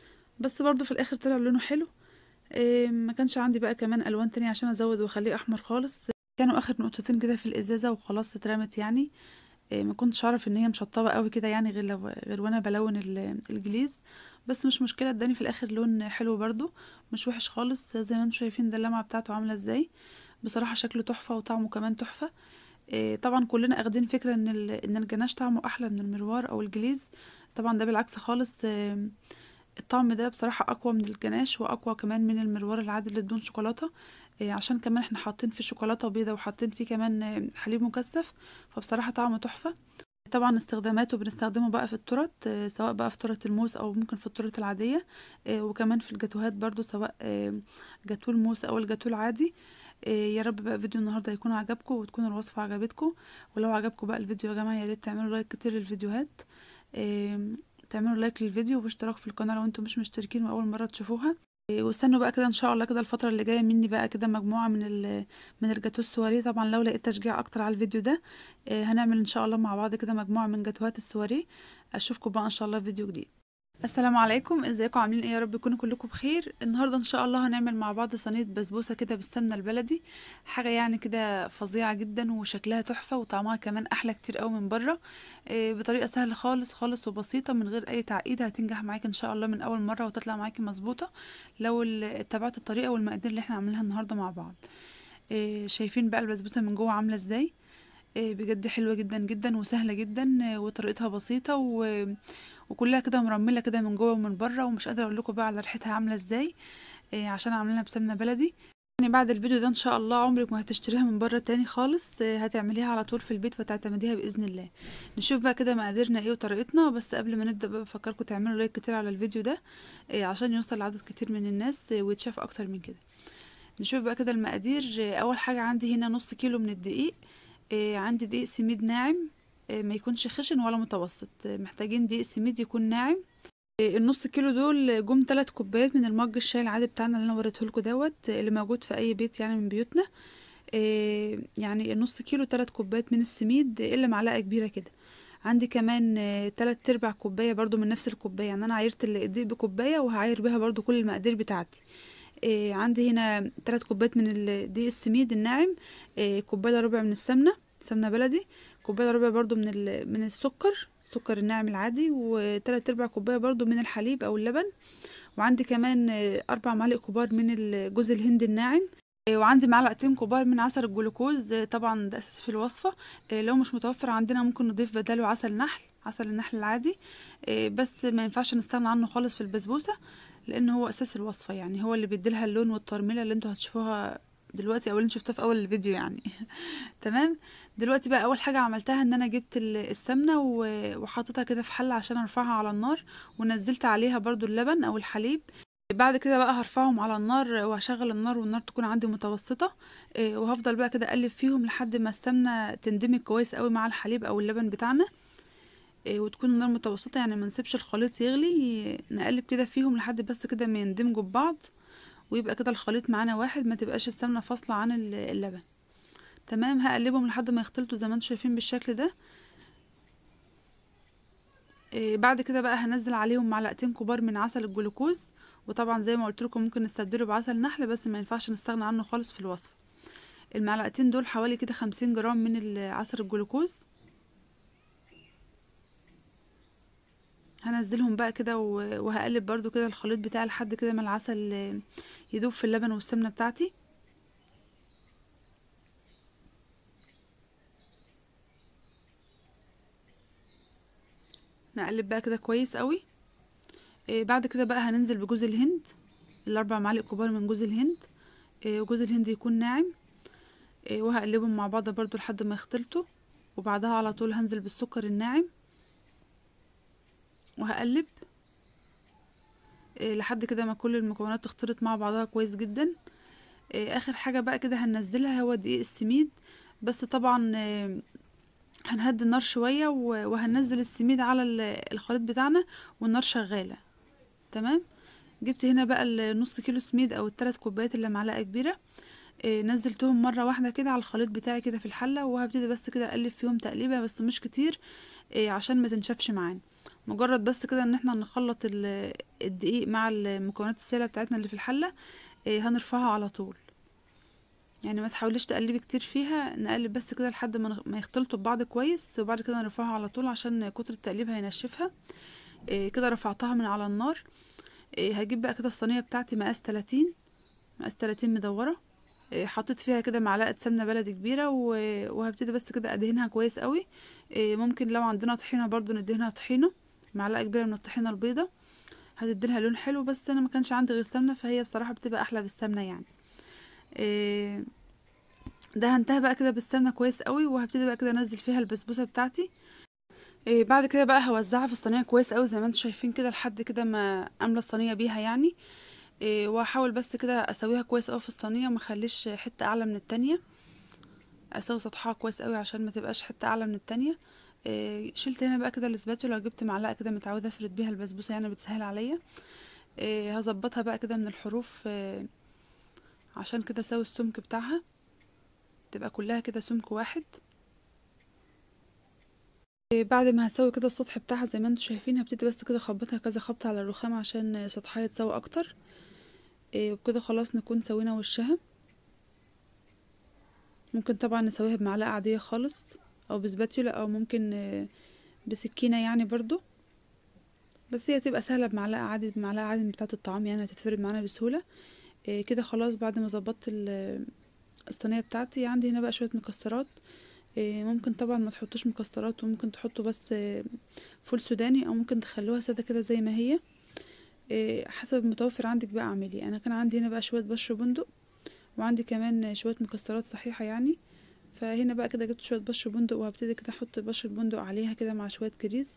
بس برضو في الاخر طلع لونه حلو إيه ما كانش عندي بقى كمان الوان تانية عشان ازود واخليه احمر خالص كانوا اخر نقطتين كده في الازازه وخلاص اترمت يعني إيه ما كنتش اعرف ان هي مشطبه قوي كده يعني غير لو غير وانا بلون ال- الجليز بس مش مشكله اداني في الاخر لون حلو برضو مش وحش خالص زي ما انتم شايفين ده اللمعه بتاعته عامله ازاي بصراحه شكله تحفه وطعمه كمان تحفه إيه طبعا كلنا اخدين فكره ان ال- ان الجناش طعمه احلى من المروار او الجليز طبعا ده بالعكس خالص إيه الطعم ده بصراحة أقوى من الجناش وأقوى كمان من المروار العادي اللي بدون شوكولاتة إيه، عشان كمان احنا حاطين فيه شوكولاتة بيضة وحاطين فيه كمان آه، حليب مكثف فبصراحة طعمه تحفة طبعا استخداماته بنستخدمه بقى في التورت آه، سواء بقى في تورت الموس او ممكن في التورت العادية آه، وكمان في الجاتوهات برضو سواء آه، جاتو الموس او الجاتو العادي آه، يا رب بقى فيديو النهارده يكون عجبكم وتكون الوصفة عجبتكم ولو عجبكم بقى الفيديو يا جماعة يا ريت تعملوا لايك كتير للفيديوهات آم، تعملوا لايك للفيديو واشتراك في القناة لو انتم مش مشتركين واول مرة تشوفوها إيه، واستنوا بقى كده ان شاء الله كده الفترة اللي جاية مني بقى كده مجموعة من ال من الجاتو السواريه طبعا لو لقيت تشجيع اكتر على الفيديو ده إيه، هنعمل ان شاء الله مع بعض كده مجموعة من جاتوهات السواريه اشوفكم بقى ان شاء الله في فيديو جديد السلام عليكم ازيكم عاملين ايه يا رب تكونوا كلكم بخير النهارده ان شاء الله هنعمل مع بعض صينيه بسبوسه كده بالسمنه البلدي حاجه يعني كده فظيعه جدا وشكلها تحفه وطعمها كمان احلى كتير قوي من بره إيه، بطريقه سهله خالص خالص وبسيطه من غير اي تعقيد هتنجح معاكي ان شاء الله من اول مره وتطلع معاكي مظبوطه لو ال- اتبعت الطريقه والمقادير اللي احنا عاملينها النهارده مع بعض إيه، شايفين بقى البسبوسه من جوه عامله ازاي إيه، بجد حلوه جدا جدا وسهله جدا إيه، وطريقتها بسيطه و... وكلها كده مرمله كده من جوه ومن بره ومش قادره اقول لكم بقى على ريحتها عامله ازاي إيه عشان عاملينها بسمنه بلدي يعني بعد الفيديو ده ان شاء الله عمرك ما هتشتريها من بره تاني خالص إيه هتعمليها على طول في البيت وتعتمديها باذن الله نشوف بقى كده مقاديرنا ايه وطريقتنا بس قبل ما نبدا بقى بفكركم تعملوا لايك كتير على الفيديو ده إيه عشان يوصل لعدد كتير من الناس إيه ويتشاف اكتر من كده نشوف بقى كده المقادير إيه اول حاجه عندي هنا نص كيلو من الدقيق إيه عندي دقيق سميد ناعم إيه ما يكونش خشن ولا متوسط إيه محتاجين دقيق سميد يكون ناعم إيه النص كيلو دول جم تلات كوبايات من المج الشاي العادي بتاعنا اللي انا وريتهولكوا دوت اللي موجود في اي بيت يعني من بيوتنا إيه يعني النص كيلو تلات كوبايات من السميد الا معلقه كبيره كده عندي كمان إيه تلات ارباع كوبايه برضو من نفس الكوبايه يعني انا عايرت الدقيق بكوبايه وهعاير بيها برضو كل المقادير بتاعتي إيه عندي هنا تلات كوبايات من الدقيق السميد الناعم إيه كوبايه إلا ربع من السمنه سمنه بلدي كوبايه إلا ربع برضو من من السكر السكر الناعم العادي وتلات ارباع كوبايه برضو من الحليب او اللبن وعندي كمان اربع معالق كبار من جوز الهند الناعم وعندي معلقتين كبار من عسل الجلوكوز طبعا ده اساسي في الوصفه لو مش متوفر عندنا ممكن نضيف بداله عسل نحل عسل النحل العادي بس ما ينفعش نستغنى عنه خالص في البسبوسه لان هو اساس الوصفه يعني هو اللي بيديلها اللون والترميله اللي انتوا هتشوفوها دلوقتي او اللي شفتها في اول الفيديو يعني تمام دلوقتي بقى اول حاجه عملتها ان انا جبت السمنه وحطيتها كده في حله عشان ارفعها على النار ونزلت عليها برضو اللبن او الحليب بعد كده بقى هرفعهم على النار وهشغل النار والنار تكون عندي متوسطه وهفضل بقى كده اقلب فيهم لحد ما السمنه تندمج كويس قوي مع الحليب او اللبن بتاعنا وتكون النار متوسطه يعني ما نسيبش الخليط يغلي نقلب كده فيهم لحد بس كده ما يندمجوا ببعض ويبقى كده الخليط معانا واحد ما تبقاش السمنه فاصله عن اللبن تمام هقلبهم لحد ما يختلطوا زي ما انتم شايفين بالشكل ده إيه بعد كده بقى هنزل عليهم معلقتين كبار من عسل الجلوكوز وطبعا زي ما قلت لكم ممكن نستبدله بعسل نحل بس ما ينفعش نستغنى عنه خالص في الوصفه المعلقتين دول حوالي كده خمسين جرام من عسل الجلوكوز هنزلهم بقى كده وهقلب برضو كده الخليط بتاعي لحد كده ما العسل يدوب في اللبن والسمنه بتاعتي نقلب بقى كده كويس قوي إيه بعد كده بقى هننزل بجوز الهند الاربع معالق كبار من جوز الهند إيه وجوز الهند يكون ناعم إيه وهقلبهم مع بعض برضو لحد ما يختلطوا وبعدها على طول هنزل بالسكر الناعم وهقلب إيه لحد كده ما كل المكونات تختلط مع بعضها كويس جدا إيه اخر حاجه بقى كده هننزلها هو دقيق السميد بس طبعا إيه هنهدي النار شوية وهننزل السميد على الخليط بتاعنا والنار شغالة تمام جبت هنا بقى النص كيلو سميد او الثلاث كوبايات اللي معلقة كبيرة إيه نزلتهم مرة واحدة كده على الخليط بتاعي كده في الحلة وهبتدي بس كده اقلب فيهم تقليبة بس مش كتير إيه عشان ما تنشفش معانا مجرد بس كده ان احنا نخلط الدقيق مع المكونات السائلة بتاعتنا اللي في الحلة إيه هنرفعها على طول يعني ما تحاوليش تقلبي كتير فيها نقلب بس كده لحد ما ما يختلطوا ببعض كويس وبعد كده نرفعها على طول عشان كتر التقليب هينشفها إيه كده رفعتها من على النار إيه هجيب بقى كده الصينيه بتاعتي مقاس 30 مقاس 30 مدوره إيه حطيت فيها كده معلقه سمنه بلدي كبيره وهبتدي بس كده ادهنها كويس قوي إيه ممكن لو عندنا طحينه برضو ندهنها طحينه معلقه كبيره من الطحينه البيضه هتديلها لون حلو بس انا ما كانش عندي غير سمنه فهي بصراحه بتبقى احلى بالسمنه يعني إيه دهنتها بقى كده بالسمنه كويس قوي وهبتدي بقى كده انزل فيها البسبوسه بتاعتي إيه بعد كده بقى هوزعها في الصينيه كويس قوي زي ما انتم شايفين كده لحد كده ما املى الصينيه بيها يعني إيه وهحاول بس كده اسويها كويس قوي في الصينيه وما اخليش حته اعلى من التانية اسوي سطحها كويس قوي عشان ما تبقاش حته اعلى من التانية إيه شلت هنا بقى كده الاسباتولا وجبت معلقه كده متعوده افرد بيها البسبوسه يعني بتسهل عليا إيه هظبطها بقى كده من الحروف إيه عشان كده اسوي السمك بتاعها تبقى كلها كده سمك واحد بعد ما هسوي كده السطح بتاعها زي ما انتم شايفين هبتدي بس كده اخبطها كذا خبطة على الرخام عشان سطحها يتسوى اكتر وبكده خلاص نكون سوينا وشها ممكن طبعا نسويها بمعلقة عادية خالص او بسباتيولا او ممكن بسكينة يعني برضو بس هي تبقى سهلة بمعلقة عادي بمعلقة عادي بتاعة الطعام يعني هتتفرد معانا بسهولة كده خلاص بعد ما ظبطت الصينيه بتاعتي عندي هنا بقى شويه مكسرات إيه، ممكن طبعا ما تحطوش مكسرات وممكن تحطوا بس آه، فول سوداني او ممكن تخلوها ساده كده زي ما هي إيه، حسب المتوفر عندك بقى اعملي انا كان عندي هنا بقى شويه بشر بندق وعندي كمان شويه مكسرات صحيحه يعني فهنا بقى كده جبت شويه بشر بندق وهبتدي كده احط بشر بندق عليها كده مع شويه كريز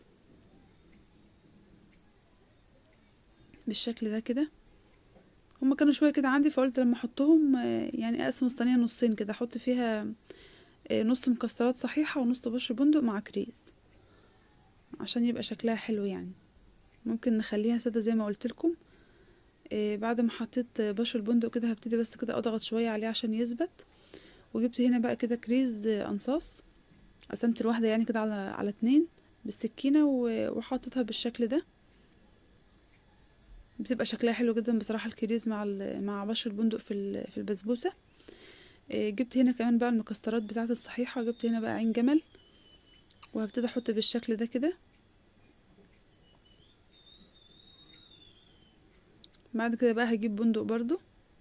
بالشكل ده كده هما كانوا شويه كده عندي فقلت لما احطهم آه، يعني اقسم الصينيه نصين كده احط فيها آه، نص مكسرات صحيحه ونص بشر بندق مع كريز عشان يبقى شكلها حلو يعني ممكن نخليها ساده زي ما قلت لكم بعد ما حطيت بشر البندق كده هبتدي بس كده اضغط شويه عليه عشان يثبت وجبت هنا بقى كده كريز آه، انصاص قسمت الواحده يعني كده على على اتنين بالسكينه و- وحطيتها بالشكل ده بتبقى شكلها حلو جدا بصراحه الكريز مع ال- مع بشر البندق في ال- في البسبوسه آه، جبت هنا كمان بقى المكسرات بتاعه الصحيحه جبت هنا بقى عين جمل وهبتدي احط بالشكل ده كده بعد كده بقى هجيب بندق برضو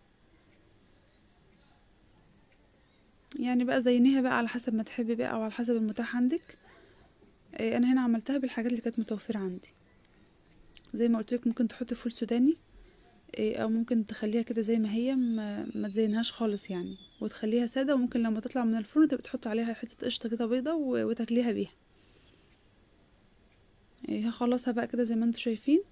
يعني بقى زينيها بقى على حسب ما تحبي بقى او على حسب المتاح عندك آه، انا هنا عملتها بالحاجات اللي كانت متوفره عندي زي ما قلت لك ممكن تحطي فول سوداني آه، او ممكن تخليها كده زي ما هي ما, ما تزينهاش خالص يعني وتخليها ساده وممكن لما تطلع من الفرن تبقى تحط عليها حته قشطه كده بيضه و- وتاكليها بيها آه، هخلصها بقى كده زي ما انتم شايفين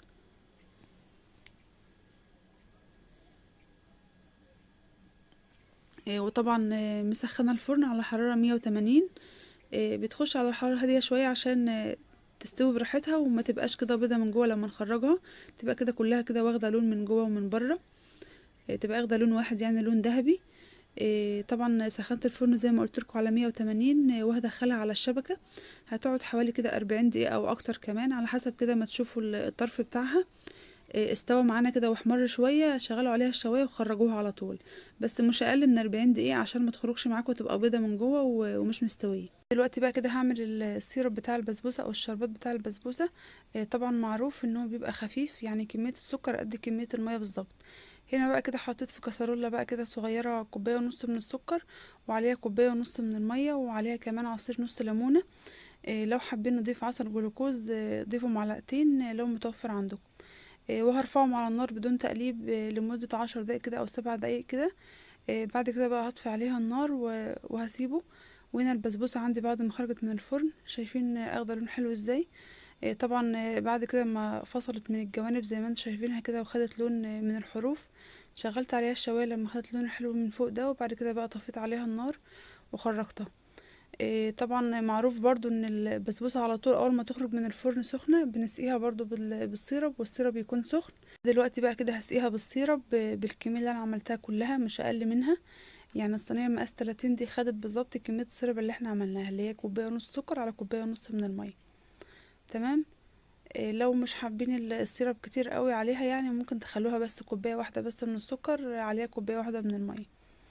آه، وطبعا آه، مسخنه الفرن على حراره 180 آه، بتخش على الحراره هاديه شويه عشان آه، تستوي براحتها وما تبقاش كده بيضه من جوه لما نخرجها تبقى كده كلها كده واخده لون من جوه ومن بره آه، تبقى واخده لون واحد يعني لون ذهبي آه، طبعا سخنت الفرن زي ما قلت لكم على 180 آه، وهدخلها على الشبكه هتقعد حوالي كده 40 دقيقه او اكتر كمان على حسب كده ما تشوفوا ال- الطرف بتاعها آه، استوى معانا كده واحمر شويه شغلوا عليها الشوايه وخرجوها على طول بس مش اقل من 40 دقيقه عشان ما تخرجش معاكم وتبقى بيضه من جوه و- ومش مستويه دلوقتي بقى كده هعمل السيرب بتاع البسبوسه او الشربات بتاع البسبوسه آه، طبعا معروف ان هو بيبقى خفيف يعني كميه السكر قد كميه الميه بالظبط هنا بقى كده حطيت في كسرولة بقى كده صغيرة كوباية ونص من السكر وعليها كوباية ونص من المية وعليها كمان عصير نص ليمونة آه، لو حابين نضيف عسل جلوكوز آه، ضيفوا معلقتين آه، لو متوفر عندكم آه، وهرفعهم على النار بدون تقليب آه، لمدة عشر دقايق كده أو سبع دقايق كده آه، بعد كده بقى هطفي عليها النار و- وهسيبه وهنا البسبوسة عندي بعد ما خرجت من الفرن شايفين آه، اخده لون حلو ازاي آه، طبعا آه، بعد كده ما فصلت من الجوانب زي ما انتم شايفينها كده وخدت لون آه، من الحروف شغلت عليها الشواية لما خدت لون حلو من فوق ده وبعد كده بقى طفيت عليها النار وخرجتها آه، طبعا معروف برضو ان البسبوسة على طول اول ما تخرج من الفرن سخنة بنسقيها برضو بال- بالسيرب والسيرب يكون سخن دلوقتي بقى كده هسقيها بالسيرب ب- بالكمية اللي انا عملتها كلها مش اقل منها يعني الصينية مقاس 30 دي خدت بالظبط كمية السيرب اللي احنا عملناها اللي هي كوباية ونص سكر على كوباية ونص من المية تمام إيه، لو مش حابين ال- السيرب كتير قوي عليها يعني ممكن تخلوها بس كوباية واحدة بس من السكر عليها كوباية واحدة من المية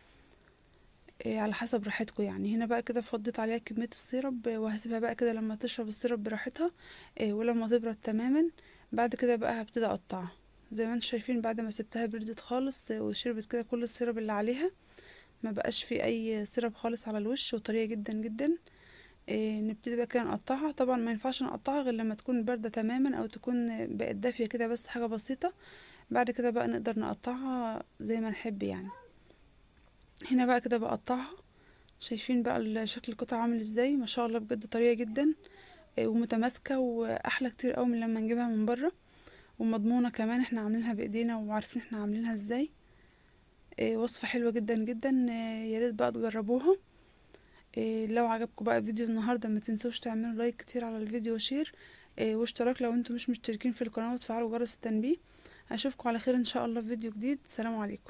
إيه، على حسب راحتكم يعني هنا بقى كده فضيت عليها كمية السيرب آه، وهسيبها بقى كده لما تشرب السيرب براحتها إيه، ولما تبرد تماما بعد كده بقى هبتدي اقطعها زي ما انتم شايفين بعد ما سبتها بردت خالص آه، وشربت كده كل السيرب اللي عليها ما بقاش في اي سيرب خالص على الوش وطرية جدا جدا إيه نبتدي بقى كده نقطعها طبعا ما ينفعش نقطعها غير لما تكون باردة تماما او تكون بقت دافية كده بس حاجة بسيطة بعد كده بقى نقدر نقطعها زي ما نحب يعني هنا بقى كده بقطعها شايفين بقى ال- شكل القطعة عامل ازاي ما شاء الله بجد طرية جدا إيه ومتماسكة واحلى كتير قوي من لما نجيبها من بره ومضمونة كمان احنا عاملينها بايدينا وعارفين احنا عاملينها ازاي إيه وصفة حلوة جدا جدا إيه يا ريت بقى تجربوها إيه لو عجبكم بقى فيديو النهاردة ما تنسوش تعملوا لايك كتير على الفيديو وشير إيه واشتراك لو انتم مش مشتركين في القناة وتفعلوا جرس التنبيه اشوفكم على خير ان شاء الله في فيديو جديد سلام عليكم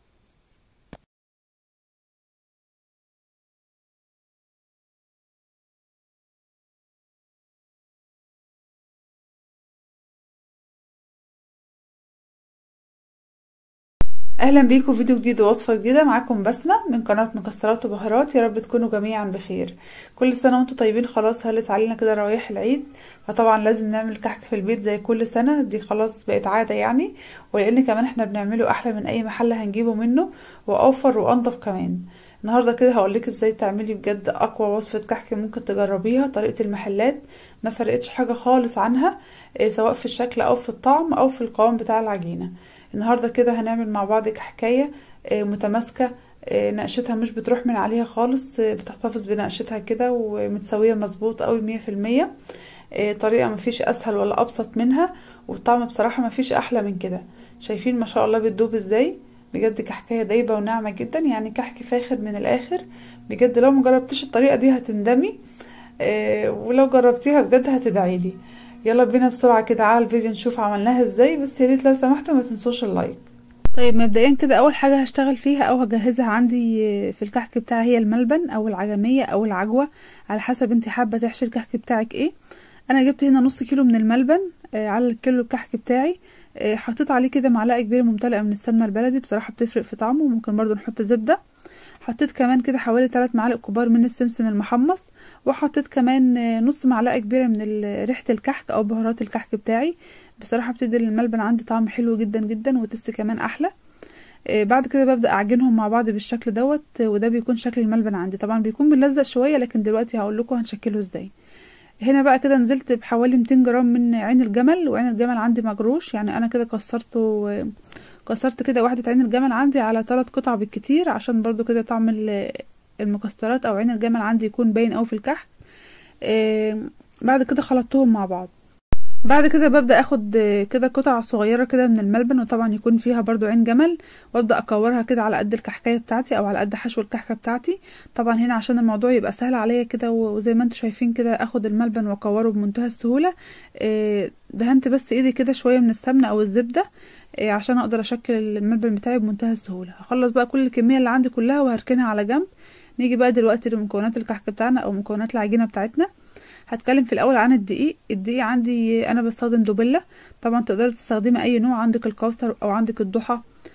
اهلا بيكم في فيديو جديد ووصفه جديده معاكم بسمه من قناه مكسرات وبهارات يا رب تكونوا جميعا بخير كل سنه وانتم طيبين خلاص هلت علينا كده روايح العيد فطبعا لازم نعمل كحك في البيت زي كل سنه دي خلاص بقت عاده يعني ولان كمان احنا بنعمله احلى من اي محل هنجيبه منه واوفر وانضف كمان النهارده كده هقولك ازاي تعملي بجد اقوى وصفة كحك ممكن تجربيها طريقة المحلات ما فرقتش حاجة خالص عنها إيه سواء في الشكل او في الطعم او في القوام بتاع العجينة النهارده كده هنعمل مع بعض كحكاية إيه متماسكة إيه نقشتها مش بتروح من عليها خالص إيه بتحتفظ بنقشتها كده ومتسوية مظبوط قوي مية في المية إيه طريقة مفيش اسهل ولا ابسط منها والطعم بصراحة مفيش احلى من كده شايفين ما شاء الله بتدوب ازاي بجد كحكايه دايبه وناعمه جدا يعني كحك فاخر من الاخر بجد لو مجربتيش الطريقه دي هتندمي آه ولو جربتيها بجد هتدعيلي يلا بينا بسرعه كده على الفيديو نشوف عملناها ازاي بس يا ريت لو سمحتوا ما تنسوش اللايك طيب مبدئيا كده اول حاجه هشتغل فيها او هجهزها عندي في الكحك بتاعي هي الملبن او العجميه او العجوه على حسب انت حابه تحشي الكحك بتاعك ايه انا جبت هنا نص كيلو من الملبن آه على الكيلو الكحك بتاعي حطيت عليه كده معلقه كبيره ممتلئه من السمنه البلدي بصراحه بتفرق في طعمه وممكن برضو نحط زبده حطيت كمان كده حوالي 3 معالق كبار من السمسم المحمص وحطيت كمان نص معلقه كبيره من ريحه الكحك او بهارات الكحك بتاعي بصراحه بتدي للملبن عندي طعم حلو جدا جدا وتست كمان احلى بعد كده ببدا اعجنهم مع بعض بالشكل دوت وده بيكون شكل الملبن عندي طبعا بيكون ملزق شويه لكن دلوقتي هقول لكم هنشكله ازاي هنا بقى كده نزلت بحوالي 200 جرام من عين الجمل وعين الجمل عندي مجروش يعني انا كده كسرته كسرت كده واحدة عين الجمل عندي على ثلاث قطع بالكتير عشان برضو كده طعم المكسرات او عين الجمل عندي يكون باين اوي في الكحك آه بعد كده خلطتهم مع بعض بعد كده ببدا اخد كده قطع صغيره كده من الملبن وطبعا يكون فيها برضو عين جمل وابدا اكورها كده على قد الكحكايه بتاعتي او على قد حشو الكحكه بتاعتي طبعا هنا عشان الموضوع يبقى سهل عليا كده وزي ما انتم شايفين كده اخد الملبن واكوره بمنتهى السهوله دهنت بس ايدي كده شويه من السمنه او الزبده عشان اقدر اشكل الملبن بتاعي بمنتهى السهوله هخلص بقى كل الكميه اللي عندي كلها وهركنها على جنب نيجي بقى دلوقتي لمكونات الكحك بتاعنا او مكونات العجينه بتاعتنا هتكلم في الاول عن الدقيق الدقيق عندي انا بستخدم دوبيلا طبعا تقدري تستخدمي اي نوع عندك الكوثر او عندك الضحى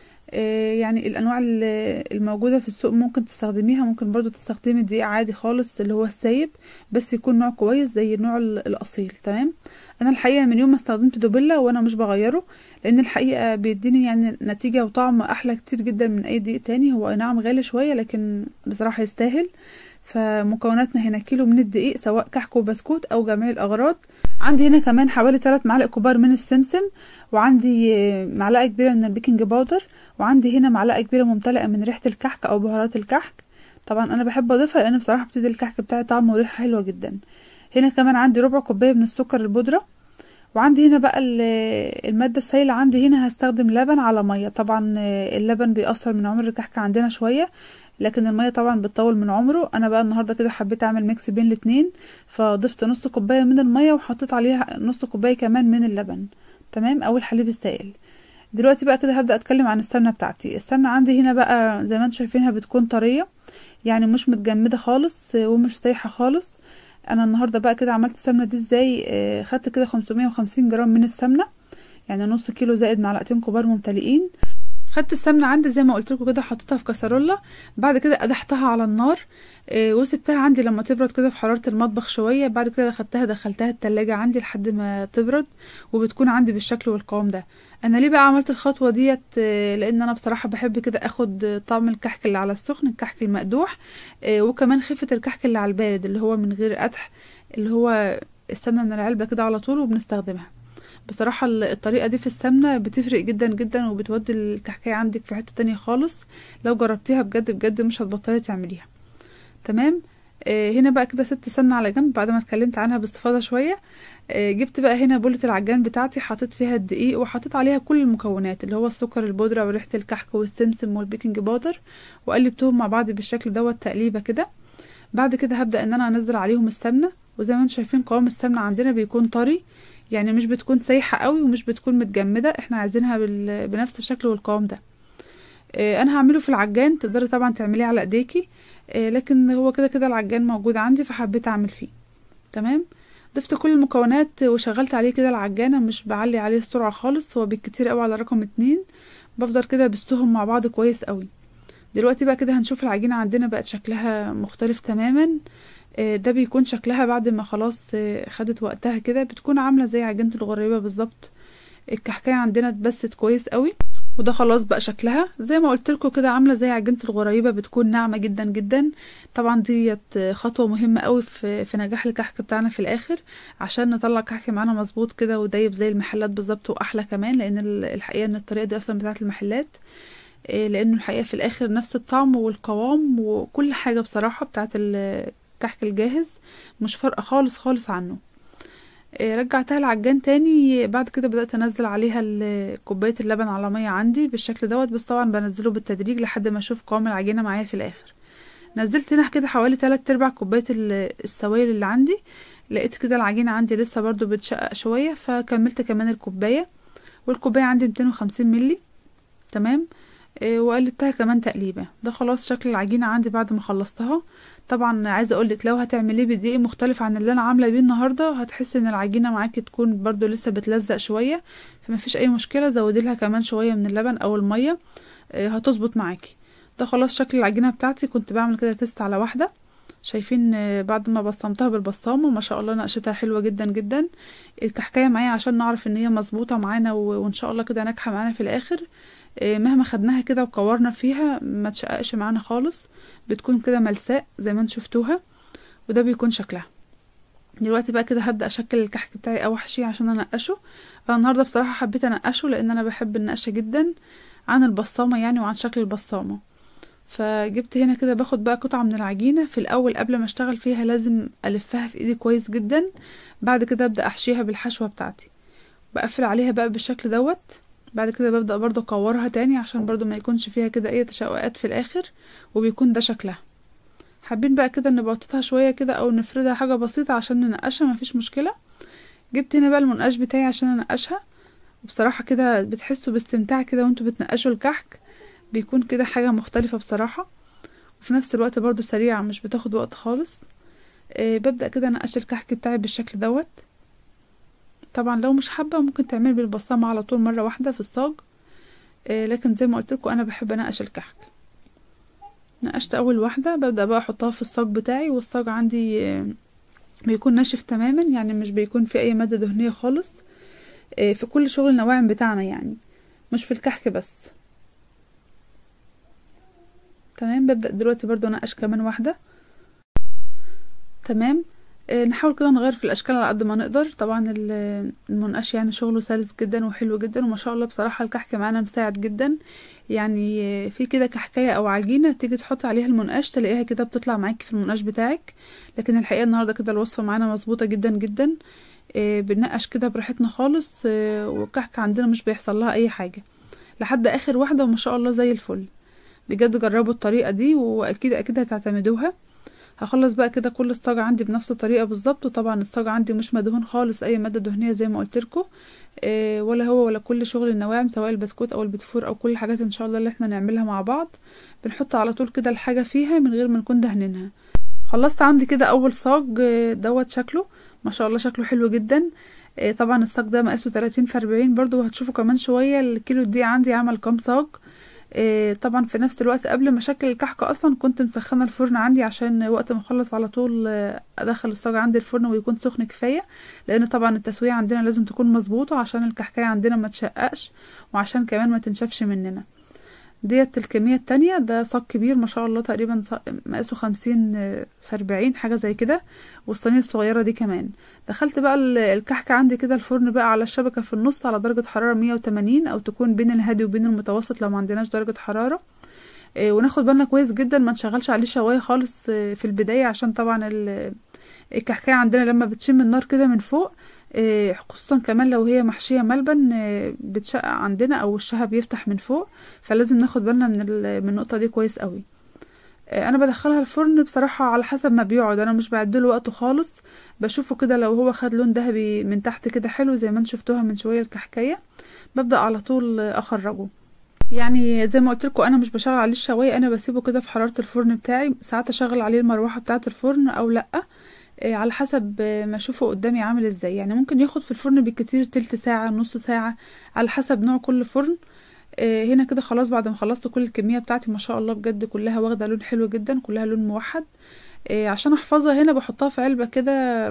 يعني الانواع الموجوده في السوق ممكن تستخدميها ممكن برضو تستخدمي الدقيق عادي خالص اللي هو السايب بس يكون نوع كويس زي النوع الاصيل تمام انا الحقيقه من يوم ما استخدمت دوبيلا وانا مش بغيره لان الحقيقه بيديني يعني نتيجه وطعم احلى كتير جدا من اي دقيق تاني هو نعم غالي شويه لكن بصراحه يستاهل فمكوناتنا هنا كيلو من الدقيق سواء كحك وبسكوت او جميع الاغراض عندي هنا كمان حوالي 3 معالق كبار من السمسم وعندي معلقه كبيره من البيكنج باودر وعندي هنا معلقه كبيره ممتلئه من ريحه الكحك او بهارات الكحك طبعا انا بحب اضيفها لان بصراحه بتدي الكحك بتاعي طعم وريحه حلوه جدا هنا كمان عندي ربع كوبايه من السكر البودره وعندي هنا بقى الماده السائله عندي هنا هستخدم لبن على ميه طبعا اللبن بيأثر من عمر الكحك عندنا شويه لكن المية طبعا بتطول من عمره انا بقى النهارده كده حبيت اعمل ميكس بين الاتنين فضفت نص كوبايه من المية وحطيت عليها نص كوبايه كمان من اللبن تمام او الحليب السائل دلوقتي بقى كده هبدا اتكلم عن السمنه بتاعتي السمنه عندي هنا بقى زي ما انتم شايفينها بتكون طريه يعني مش متجمده خالص ومش سايحه خالص انا النهارده بقى كده عملت السمنه دي ازاي خدت كده 550 جرام من السمنه يعني نص كيلو زائد معلقتين كبار ممتلئين خدت السمنه عندي زي ما قلت لكم كده حطيتها في كسرولة بعد كده قدحتها على النار إيه وسبتها عندي لما تبرد كده في حراره المطبخ شويه بعد كده خدتها دخلتها التلاجة عندي لحد ما تبرد وبتكون عندي بالشكل والقوام ده انا ليه بقى عملت الخطوه ديت إيه لان انا بصراحه بحب كده اخد طعم الكحك اللي على السخن الكحك المقدوح إيه وكمان خفه الكحك اللي على البارد اللي هو من غير قدح اللي هو السمنه من العلبه كده على طول وبنستخدمها بصراحة الطريقة دي في السمنة بتفرق جدا جدا وبتودي الكحكاية عندك في حتة تانية خالص لو جربتيها بجد بجد مش هتبطلي تعمليها تمام آه هنا بقى كده سبت سمنة على جنب بعد ما اتكلمت عنها باستفاضة شوية آه جبت بقى هنا بولة العجان بتاعتي حطيت فيها الدقيق وحطيت عليها كل المكونات اللي هو السكر البودرة وريحة الكحك والسمسم والبيكنج باودر وقلبتهم مع بعض بالشكل دوت تقليبة كده بعد كده هبدأ ان انا انزل عليهم السمنة وزي ما انتم شايفين قوام السمنة عندنا بيكون طري يعني مش بتكون سايحة قوي ومش بتكون متجمدة احنا عايزينها بال... بنفس الشكل والقوام ده اه انا هعمله في العجان تقدري طبعا تعمليه على ايديكي اه لكن هو كده كده العجان موجود عندي فحبيت اعمل فيه تمام ضفت كل المكونات وشغلت عليه كده العجانة مش بعلي عليه السرعة خالص هو بالكتير قوي على رقم اتنين بفضل كده بستهم مع بعض كويس قوي دلوقتي بقى كده هنشوف العجينة عندنا بقت شكلها مختلف تماما ده بيكون شكلها بعد ما خلاص خدت وقتها كده بتكون عاملة زي عجينة الغريبة بالظبط الكحكاية عندنا اتبست كويس قوي وده خلاص بقى شكلها زي ما قلت لكم كده عامله زي عجينه الغريبه بتكون ناعمه جدا جدا طبعا ديت خطوه مهمه قوي في في نجاح الكحك بتاعنا في الاخر عشان نطلع كحك معانا مظبوط كده ودايب زي المحلات بالظبط واحلى كمان لان الحقيقه ان الطريقه دي اصلا بتاعه المحلات لانه الحقيقه في الاخر نفس الطعم والقوام وكل حاجه بصراحه بتاعه الكحك الجاهز مش فارقه خالص خالص عنه رجعتها العجان تاني بعد كده بدأت انزل عليها كوباية اللبن على مية عندي بالشكل دوت بس طبعا بنزله بالتدريج لحد ما اشوف قوام العجينة معايا في الاخر نزلت هنا كده حوالي تلات ارباع كوباية السوائل اللي عندي لقيت كده العجينة عندي لسه برضو بتشقق شوية فكملت كمان الكوباية والكوباية عندي ميتين وخمسين ملي تمام وقلبتها كمان تقليبه ده خلاص شكل العجينه عندي بعد ما خلصتها طبعا عايزه اقولك لو هتعمليه بدقيق مختلف عن اللي انا عامله بيه النهارده هتحسي ان العجينه معاكي تكون برضو لسه بتلزق شويه فما فيش اي مشكله زودي لها كمان شويه من اللبن او الميه هتظبط معاكي ده خلاص شكل العجينه بتاعتي كنت بعمل كده تيست على واحده شايفين بعد ما بصمتها بالبصامه ما شاء الله نقشتها حلوه جدا جدا الكحكايه معايا عشان نعرف ان هي مظبوطه معانا وان شاء الله كده ناجحه معانا في الاخر مهما خدناها كده وكورنا فيها ما تشققش معانا خالص بتكون كده ملساء زي ما انتم شفتوها وده بيكون شكلها دلوقتي بقى كده هبدا اشكل الكحك بتاعي او احشيه عشان انقشه انا النهارده بصراحه حبيت انقشه لان انا بحب النقشه جدا عن البصامه يعني وعن شكل البصامه فجبت هنا كده باخد بقى قطعه من العجينه في الاول قبل ما اشتغل فيها لازم الفها في ايدي كويس جدا بعد كده ابدا احشيها بالحشوه بتاعتي بقفل عليها بقى بالشكل دوت بعد كده ببدأ برضو اكورها تاني عشان برضو ما يكونش فيها كده اي تشققات في الاخر وبيكون ده شكلها حابين بقى كده نبططها شوية كده او نفردها حاجة بسيطة عشان ننقشها مفيش مشكلة جبت هنا بقى المنقاش بتاعي عشان انقشها وبصراحة كده بتحسوا باستمتاع كده وانتوا بتنقشوا الكحك بيكون كده حاجة مختلفة بصراحة وفي نفس الوقت برضو سريعة مش بتاخد وقت خالص أه ببدأ كده انقش الكحك بتاعي بالشكل دوت طبعا لو مش حابه ممكن تعملي بالبصامه على طول مره واحده في الصاج آه لكن زي ما قلت لكم انا بحب انقش الكحك نقشت اول واحده ببدا بقى احطها في الصاج بتاعي والصاج عندي آه بيكون ناشف تماما يعني مش بيكون فيه اي ماده دهنيه خالص آه في كل شغل النواعم بتاعنا يعني مش في الكحك بس تمام ببدا دلوقتي برضو انقش كمان واحده تمام نحاول كده نغير في الاشكال على قد ما نقدر طبعا المنقش يعني شغله سلس جدا وحلو جدا وما شاء الله بصراحه الكحك معانا مساعد جدا يعني في كده كحكايه او عجينه تيجي تحط عليها المنقش تلاقيها كده بتطلع معاكي في المنقش بتاعك لكن الحقيقه النهارده كده الوصفه معانا مظبوطه جدا جدا بننقش كده براحتنا خالص والكحك عندنا مش بيحصل لها اي حاجه لحد اخر واحده وما شاء الله زي الفل بجد جربوا الطريقه دي واكيد اكيد هتعتمدوها هخلص بقى كده كل الصاج عندي بنفس الطريقه بالظبط وطبعا الصاج عندي مش مدهون خالص اي ماده دهنيه زي ما قلت لكم إيه ولا هو ولا كل شغل النواعم سواء البسكوت او البتفور او كل الحاجات ان شاء الله اللي احنا نعملها مع بعض بنحط على طول كده الحاجه فيها من غير ما نكون دهنينها خلصت عندي كده اول صاج دوت شكله ما شاء الله شكله حلو جدا إيه طبعا الصاج ده مقاسه 30 في 40 برضو وهتشوفوا كمان شويه الكيلو دي عندي عمل كام صاج إيه طبعا في نفس الوقت قبل ما اشكل الكحكه اصلا كنت مسخنه الفرن عندي عشان وقت ما اخلص على طول ادخل الصاج عندي الفرن ويكون سخن كفايه لان طبعا التسويه عندنا لازم تكون مظبوطه عشان الكحكايه عندنا ما تشققش وعشان كمان ما تنشفش مننا ديت الكمية التانية ده صاج كبير ما شاء الله تقريبا مقاسه خمسين في أربعين حاجة زي كده والصينية الصغيرة دي كمان دخلت بقى الكحكة عندي كده الفرن بقى على الشبكة في النص على درجة حرارة مية وتمانين أو تكون بين الهادي وبين المتوسط لو ما عندناش درجة حرارة وناخد بالنا كويس جدا ما نشغلش عليه شواية خالص في البداية عشان طبعا الكحكاية عندنا لما بتشم النار كده من فوق خصوصا كمان لو هي محشيه ملبن بتشقق عندنا او وشها بيفتح من فوق فلازم ناخد بالنا من من النقطه دي كويس قوي انا بدخلها الفرن بصراحه على حسب ما بيقعد انا مش بعدله وقته خالص بشوفه كده لو هو خد لون ذهبي من تحت كده حلو زي ما انتم شفتوها من شويه الكحكايه ببدا على طول اخرجه يعني زي ما قلت لكم انا مش بشغل عليه الشوايه انا بسيبه كده في حراره الفرن بتاعي ساعات اشغل عليه المروحه بتاعه الفرن او لا على حسب ما اشوفه قدامي عامل ازاي يعني ممكن ياخد في الفرن بالكتير تلت ساعة نص ساعة على حسب نوع كل فرن هنا كده خلاص بعد ما خلصت كل الكمية بتاعتي ما شاء الله بجد كلها واخدة لون حلو جدا كلها لون موحد عشان احفظها هنا بحطها في علبة كده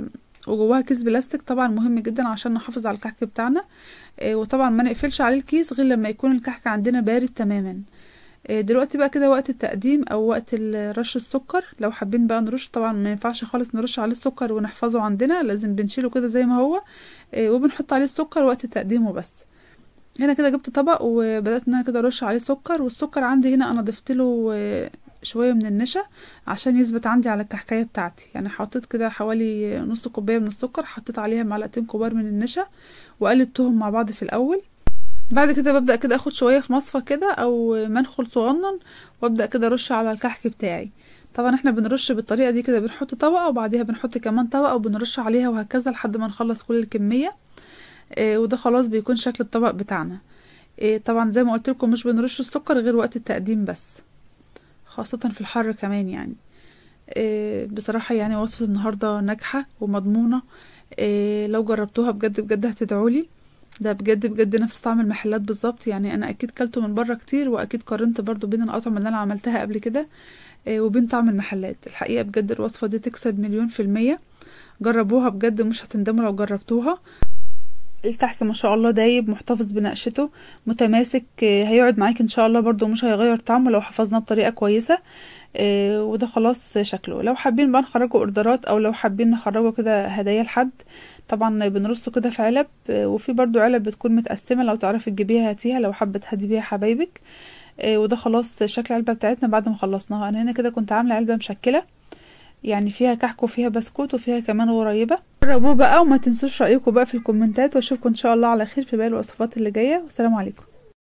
وجواها كيس بلاستيك طبعا مهم جدا عشان نحافظ على الكحك بتاعنا آه، وطبعا ما نقفلش عليه الكيس غير لما يكون الكحك عندنا بارد تماما آه، دلوقتي بقى كده وقت التقديم او وقت ال- رش السكر لو حابين بقى نرش طبعا ما ينفعش خالص نرش عليه السكر ونحفظه عندنا لازم بنشيله كده زي ما هو آه، وبنحط عليه السكر وقت تقديمه بس هنا كده جبت طبق وبدات ان انا كده ارش عليه سكر والسكر عندي هنا انا ضفت له آه، شويه من النشا عشان يثبت عندي على الكحكايه بتاعتي يعني حطيت كده حوالي نص كوبايه من السكر حطيت عليها معلقتين كبار من النشا وقلبتهم مع بعض في الاول بعد كده ببدا كده اخد شويه في مصفى كده او منخل صغنن وابدا كده ارش على الكحك بتاعي طبعا احنا بنرش بالطريقه دي كده بنحط طبقه وبعديها بنحط كمان طبقه وبنرش عليها وهكذا لحد ما نخلص كل الكميه آه، وده خلاص بيكون شكل الطبق بتاعنا آه، طبعا زي ما قلت لكم مش بنرش السكر غير وقت التقديم بس خاصة في الحر كمان يعني آه، بصراحة يعني وصفة النهاردة ناجحة ومضمونة آه، لو جربتوها بجد بجد هتدعولي ده بجد بجد نفس طعم المحلات بالظبط يعني انا اكيد كلته من بره كتير واكيد قارنت برضو بين الاطعمة اللي انا عملتها قبل كده آه، وبين طعم المحلات الحقيقة بجد الوصفة دي تكسب مليون في المية جربوها بجد مش هتندموا لو جربتوها الكحك ما شاء الله دايب محتفظ بنقشته متماسك آه، هيقعد معاك ان شاء الله برضو مش هيغير طعمه لو حفظناه بطريقة كويسة آه، وده خلاص شكله لو حابين بقى نخرجه اوردرات او لو حابين نخرجه كده هدايا لحد طبعا بنرصه كده في علب آه، وفي برضو علب بتكون متقسمة لو تعرفي تجيبيها هاتيها لو حابة تهدي بيها حبايبك آه، وده خلاص شكل العلبة بتاعتنا بعد ما خلصناها انا هنا كده كنت عاملة علبة مشكلة يعني فيها كحك وفيها بسكوت وفيها كمان غريبة جربوه بقى وما تنسوش رأيكم بقى في الكومنتات واشوفكم ان شاء الله على خير في باقي الوصفات اللي جاية والسلام عليكم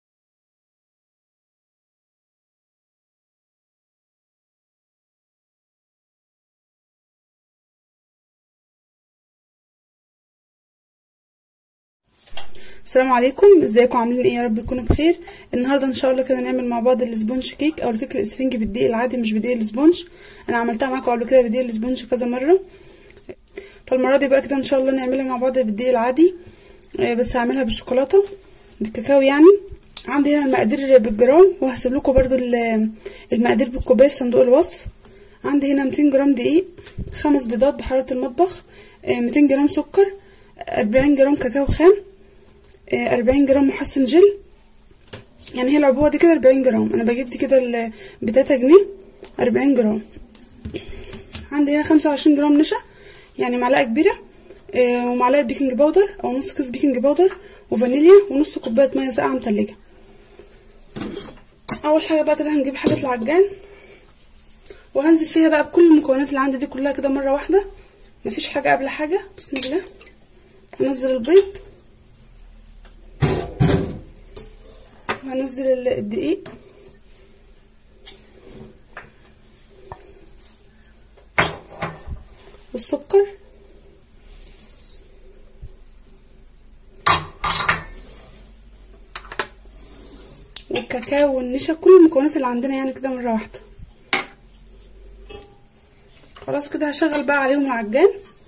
السلام عليكم ازيكم عاملين ايه يا رب تكونوا بخير النهارده ان شاء الله كده نعمل مع بعض الاسبونج كيك او الكيك الاسفنجي بالدقيق العادي مش بدقيق الاسبونج انا عملتها معاكم قبل كده بدقيق الاسبونج كذا مره فالمره دي بقى كده ان شاء الله نعملها مع بعض بالدقيق العادي آه، بس هعملها بالشوكولاته بالكاكاو يعني عندي هنا المقادير بالجرام وهسيب لكم برضو ال- المقادير بالكوبايه في صندوق الوصف عندي هنا 200 جرام دقيق خمس بيضات بحراره المطبخ آه، 200 جرام سكر 40 جرام كاكاو خام آه، 40 جرام محسن جل يعني هي العبوه دي كده 40 جرام انا بجيب دي كده ال- ب 3 جنيه 40 جرام عندي هنا 25 جرام نشا يعني معلقه كبيره آه، ومعلقه بيكنج باودر او نص كيس بيكنج باودر وفانيليا ونص كوبايه ميه ساقعه متلجه اول حاجه بقى كده هنجيب حاجه العجان وهنزل فيها بقى بكل المكونات اللي عندي دي كلها كده مره واحده مفيش حاجه قبل حاجه بسم الله هنزل البيض وهنزل ال- الدقيق والسكر والكاكاو والنشا كل المكونات اللي عندنا يعني كده مره واحده خلاص كده هشغل بقى عليهم العجان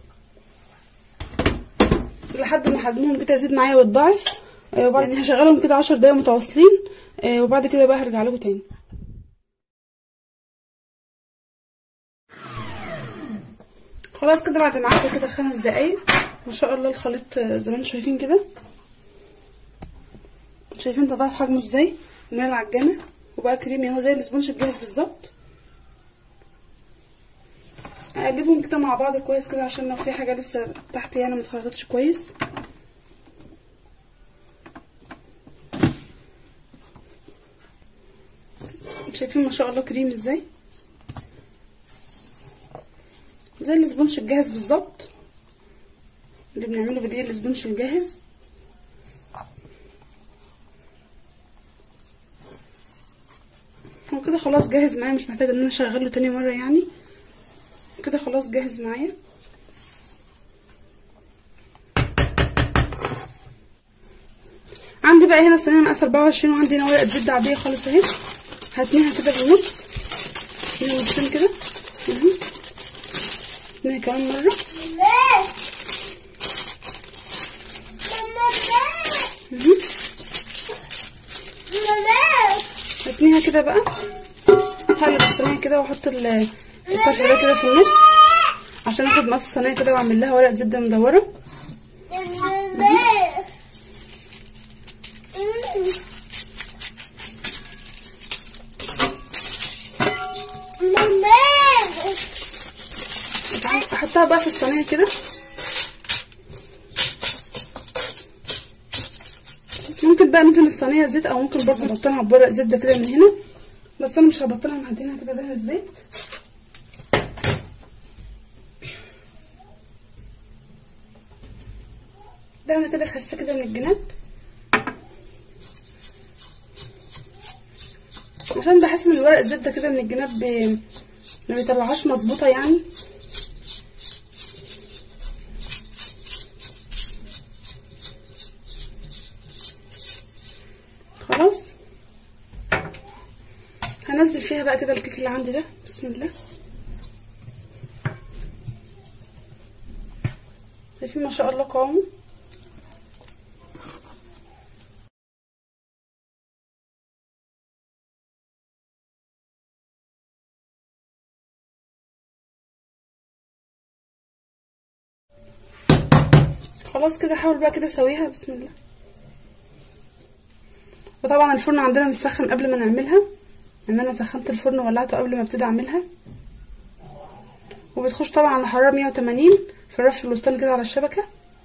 لحد ما حجمهم كده يزيد معايا ويتضاعف آه، وبعدين هشغلهم كده عشر دقايق متواصلين آه، وبعد كده بقى هرجع لكم تاني خلاص كده بعد ما عدى كده خمس دقايق ما شاء الله الخليط آه، زي ما انتم شايفين كده شايفين تضاعف حجمه ازاي من العجانه وبقى كريمي اهو زي الاسبونج الجاهز بالظبط اقلبهم كده مع بعض كويس كده عشان لو في حاجه لسه تحت يعني متخلطتش كويس شايفين ما شاء الله كريم ازاي زي الاسبونج الجاهز بالظبط اللي بنعمله بدقيق الاسبونج الجاهز هو كده خلاص جاهز معايا مش محتاجه ان انا اشغله تاني مره يعني كده خلاص جاهز معايا عندي بقى هنا صينيه مقاس 24 وعندي هنا ورقه زبده عاديه خالص اهي هتنيها كده بالنص هنا نصين كده اهو هتنيها كمان مره اهو هتنيها كده بقى هقلب الصينيه كده واحط ال- الطرف ده كده في النص عشان اخد مقص الصينيه كده واعمل لها ورق زبده مدوره احطها بقى في الصينيه كده ممكن بقى ندهن الصينيه زيت او ممكن برضه نبطنها بورق زبده كده من هنا بس انا مش هبطنها انا هدهنها كده دهن الزيت دهنه كده خفيفه كده من الجناب عشان بحس ان الورق الزبده كده من الجناب ب- ما بيطلعهاش مظبوطه يعني خلاص هنزل فيها بقى كده الكيك اللي عندي ده بسم الله شايفين ما شاء الله قوامه خلاص كده حاول بقى كده اسويها بسم الله وطبعا الفرن عندنا مسخن قبل ما نعملها ان انا سخنت الفرن وولعته قبل ما ابتدي اعملها وبتخش طبعا على حراره 180 في الرف الوسطاني كده على الشبكه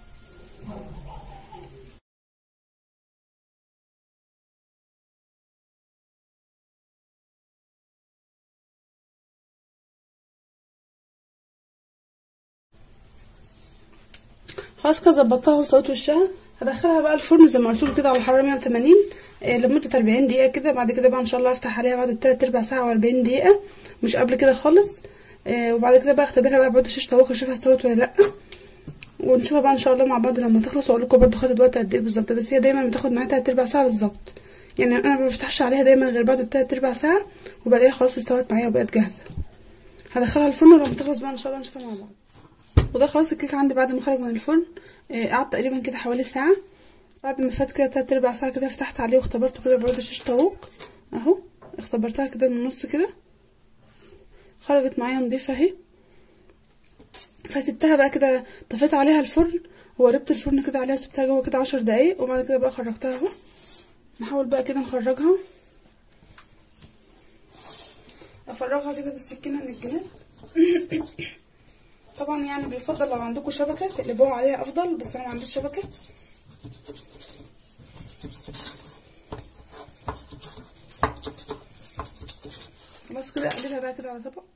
خلاص كده ظبطتها وسويت وشها هدخلها بقى الفرن زي ما قلت له كده على حراره 180 آه، لمده 40 دقيقه كده بعد كده بقى ان شاء الله افتح عليها بعد 3 ارباع ساعه و40 دقيقه مش قبل كده خالص آه، وبعد كده بقى اختبرها بقى بعد شاشه طاووق اشوفها استوت ولا لا ونشوفها بقى ان شاء الله مع بعض لما تخلص واقول لكم برده خدت وقت قد ايه بالظبط بس هي دايما بتاخد معايا 3 ارباع ساعه بالظبط يعني انا ما بفتحش عليها دايما غير بعد 3 ارباع ساعه وبلاقيها خلاص استوت معايا وبقت جاهزه هدخلها الفرن ولما تخلص بقى ان شاء الله نشوفها مع بعض وده خلاص الكيك عندي بعد ما خرج من الفرن آه، قعدت تقريبا كده حوالي ساعة بعد ما فات كده تلات ارباع ساعة كده فتحت عليه واختبرته كده بعود شيش طاووق اهو اختبرتها كده من النص كده خرجت معايا نضيفة اهي فسبتها بقى كده طفيت عليها الفرن وقربت الفرن كده عليها وسبتها جوه كده عشر دقايق وبعد كده بقى خرجتها اهو نحاول بقى كده نخرجها افرغها كده بالسكينة من الجناب طبعا يعني بيفضل لو عندكم شبكة تقلبوها عليها افضل بس انا ما عنديش شبكة خلاص كده اقلبها بقى كده على طبق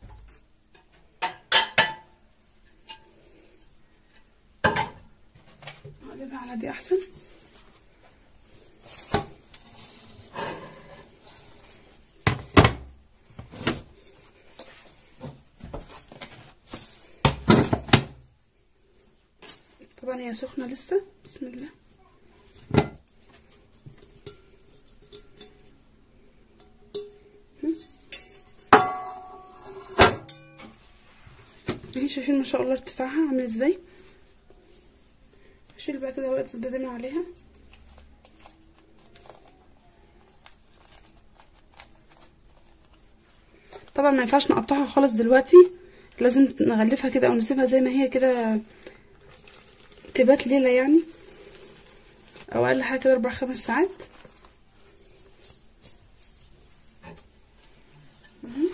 اقلبها على دي احسن طبعا هي سخنة لسه بسم الله اهي شايفين ما شاء الله ارتفاعها عامل ازاي اشيل بقى كده ورقة الزبدة من عليها طبعا ما ينفعش نقطعها خالص دلوقتي لازم نغلفها كده او نسيبها زي ما هي كده تبات ليلة يعني او اقل حاجة كده اربع خمس ساعات مهم.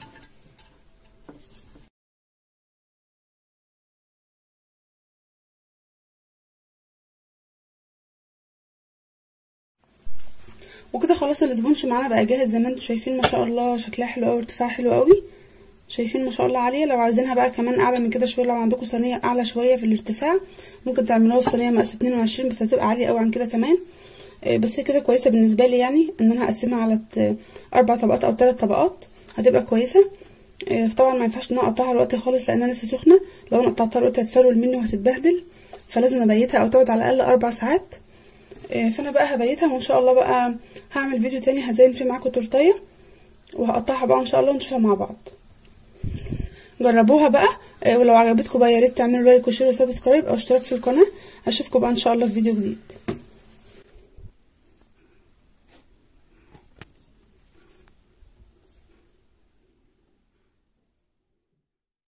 وكده خلاص الاسبونج معانا بقى جاهز زي ما انتم شايفين ما شاء الله شكلها حلو قوي ارتفاعها حلو قوي شايفين ما شاء الله عليه لو عايزينها بقى كمان اعلى من كده شويه لو عندكم صينيه اعلى شويه في الارتفاع ممكن تعملوها في صينيه مقاس 22 بس هتبقى عاليه قوي عن كده كمان آه، بس هي كده كويسه بالنسبه لي يعني ان انا هقسمها على ت- اربع طبقات او ثلاث طبقات هتبقى كويسه آه، طبعا ما ينفعش ان انا اقطعها دلوقتي خالص لانها لسه سخنه لو انا قطعتها دلوقتي هتفرول مني وهتتبهدل فلازم ابيتها او تقعد على الاقل اربع ساعات آه، فانا بقى هبيتها وان شاء الله بقى هعمل فيديو تاني هزين فيه معاكم تورتيه وهقطعها بقى ان شاء الله ونشوفها مع بعض جربوها بقى آه، ولو عجبتكم بقى يا ريت تعملوا لايك وشير وسبسكرايب او اشتراك في القناه اشوفكم بقى ان شاء الله في فيديو جديد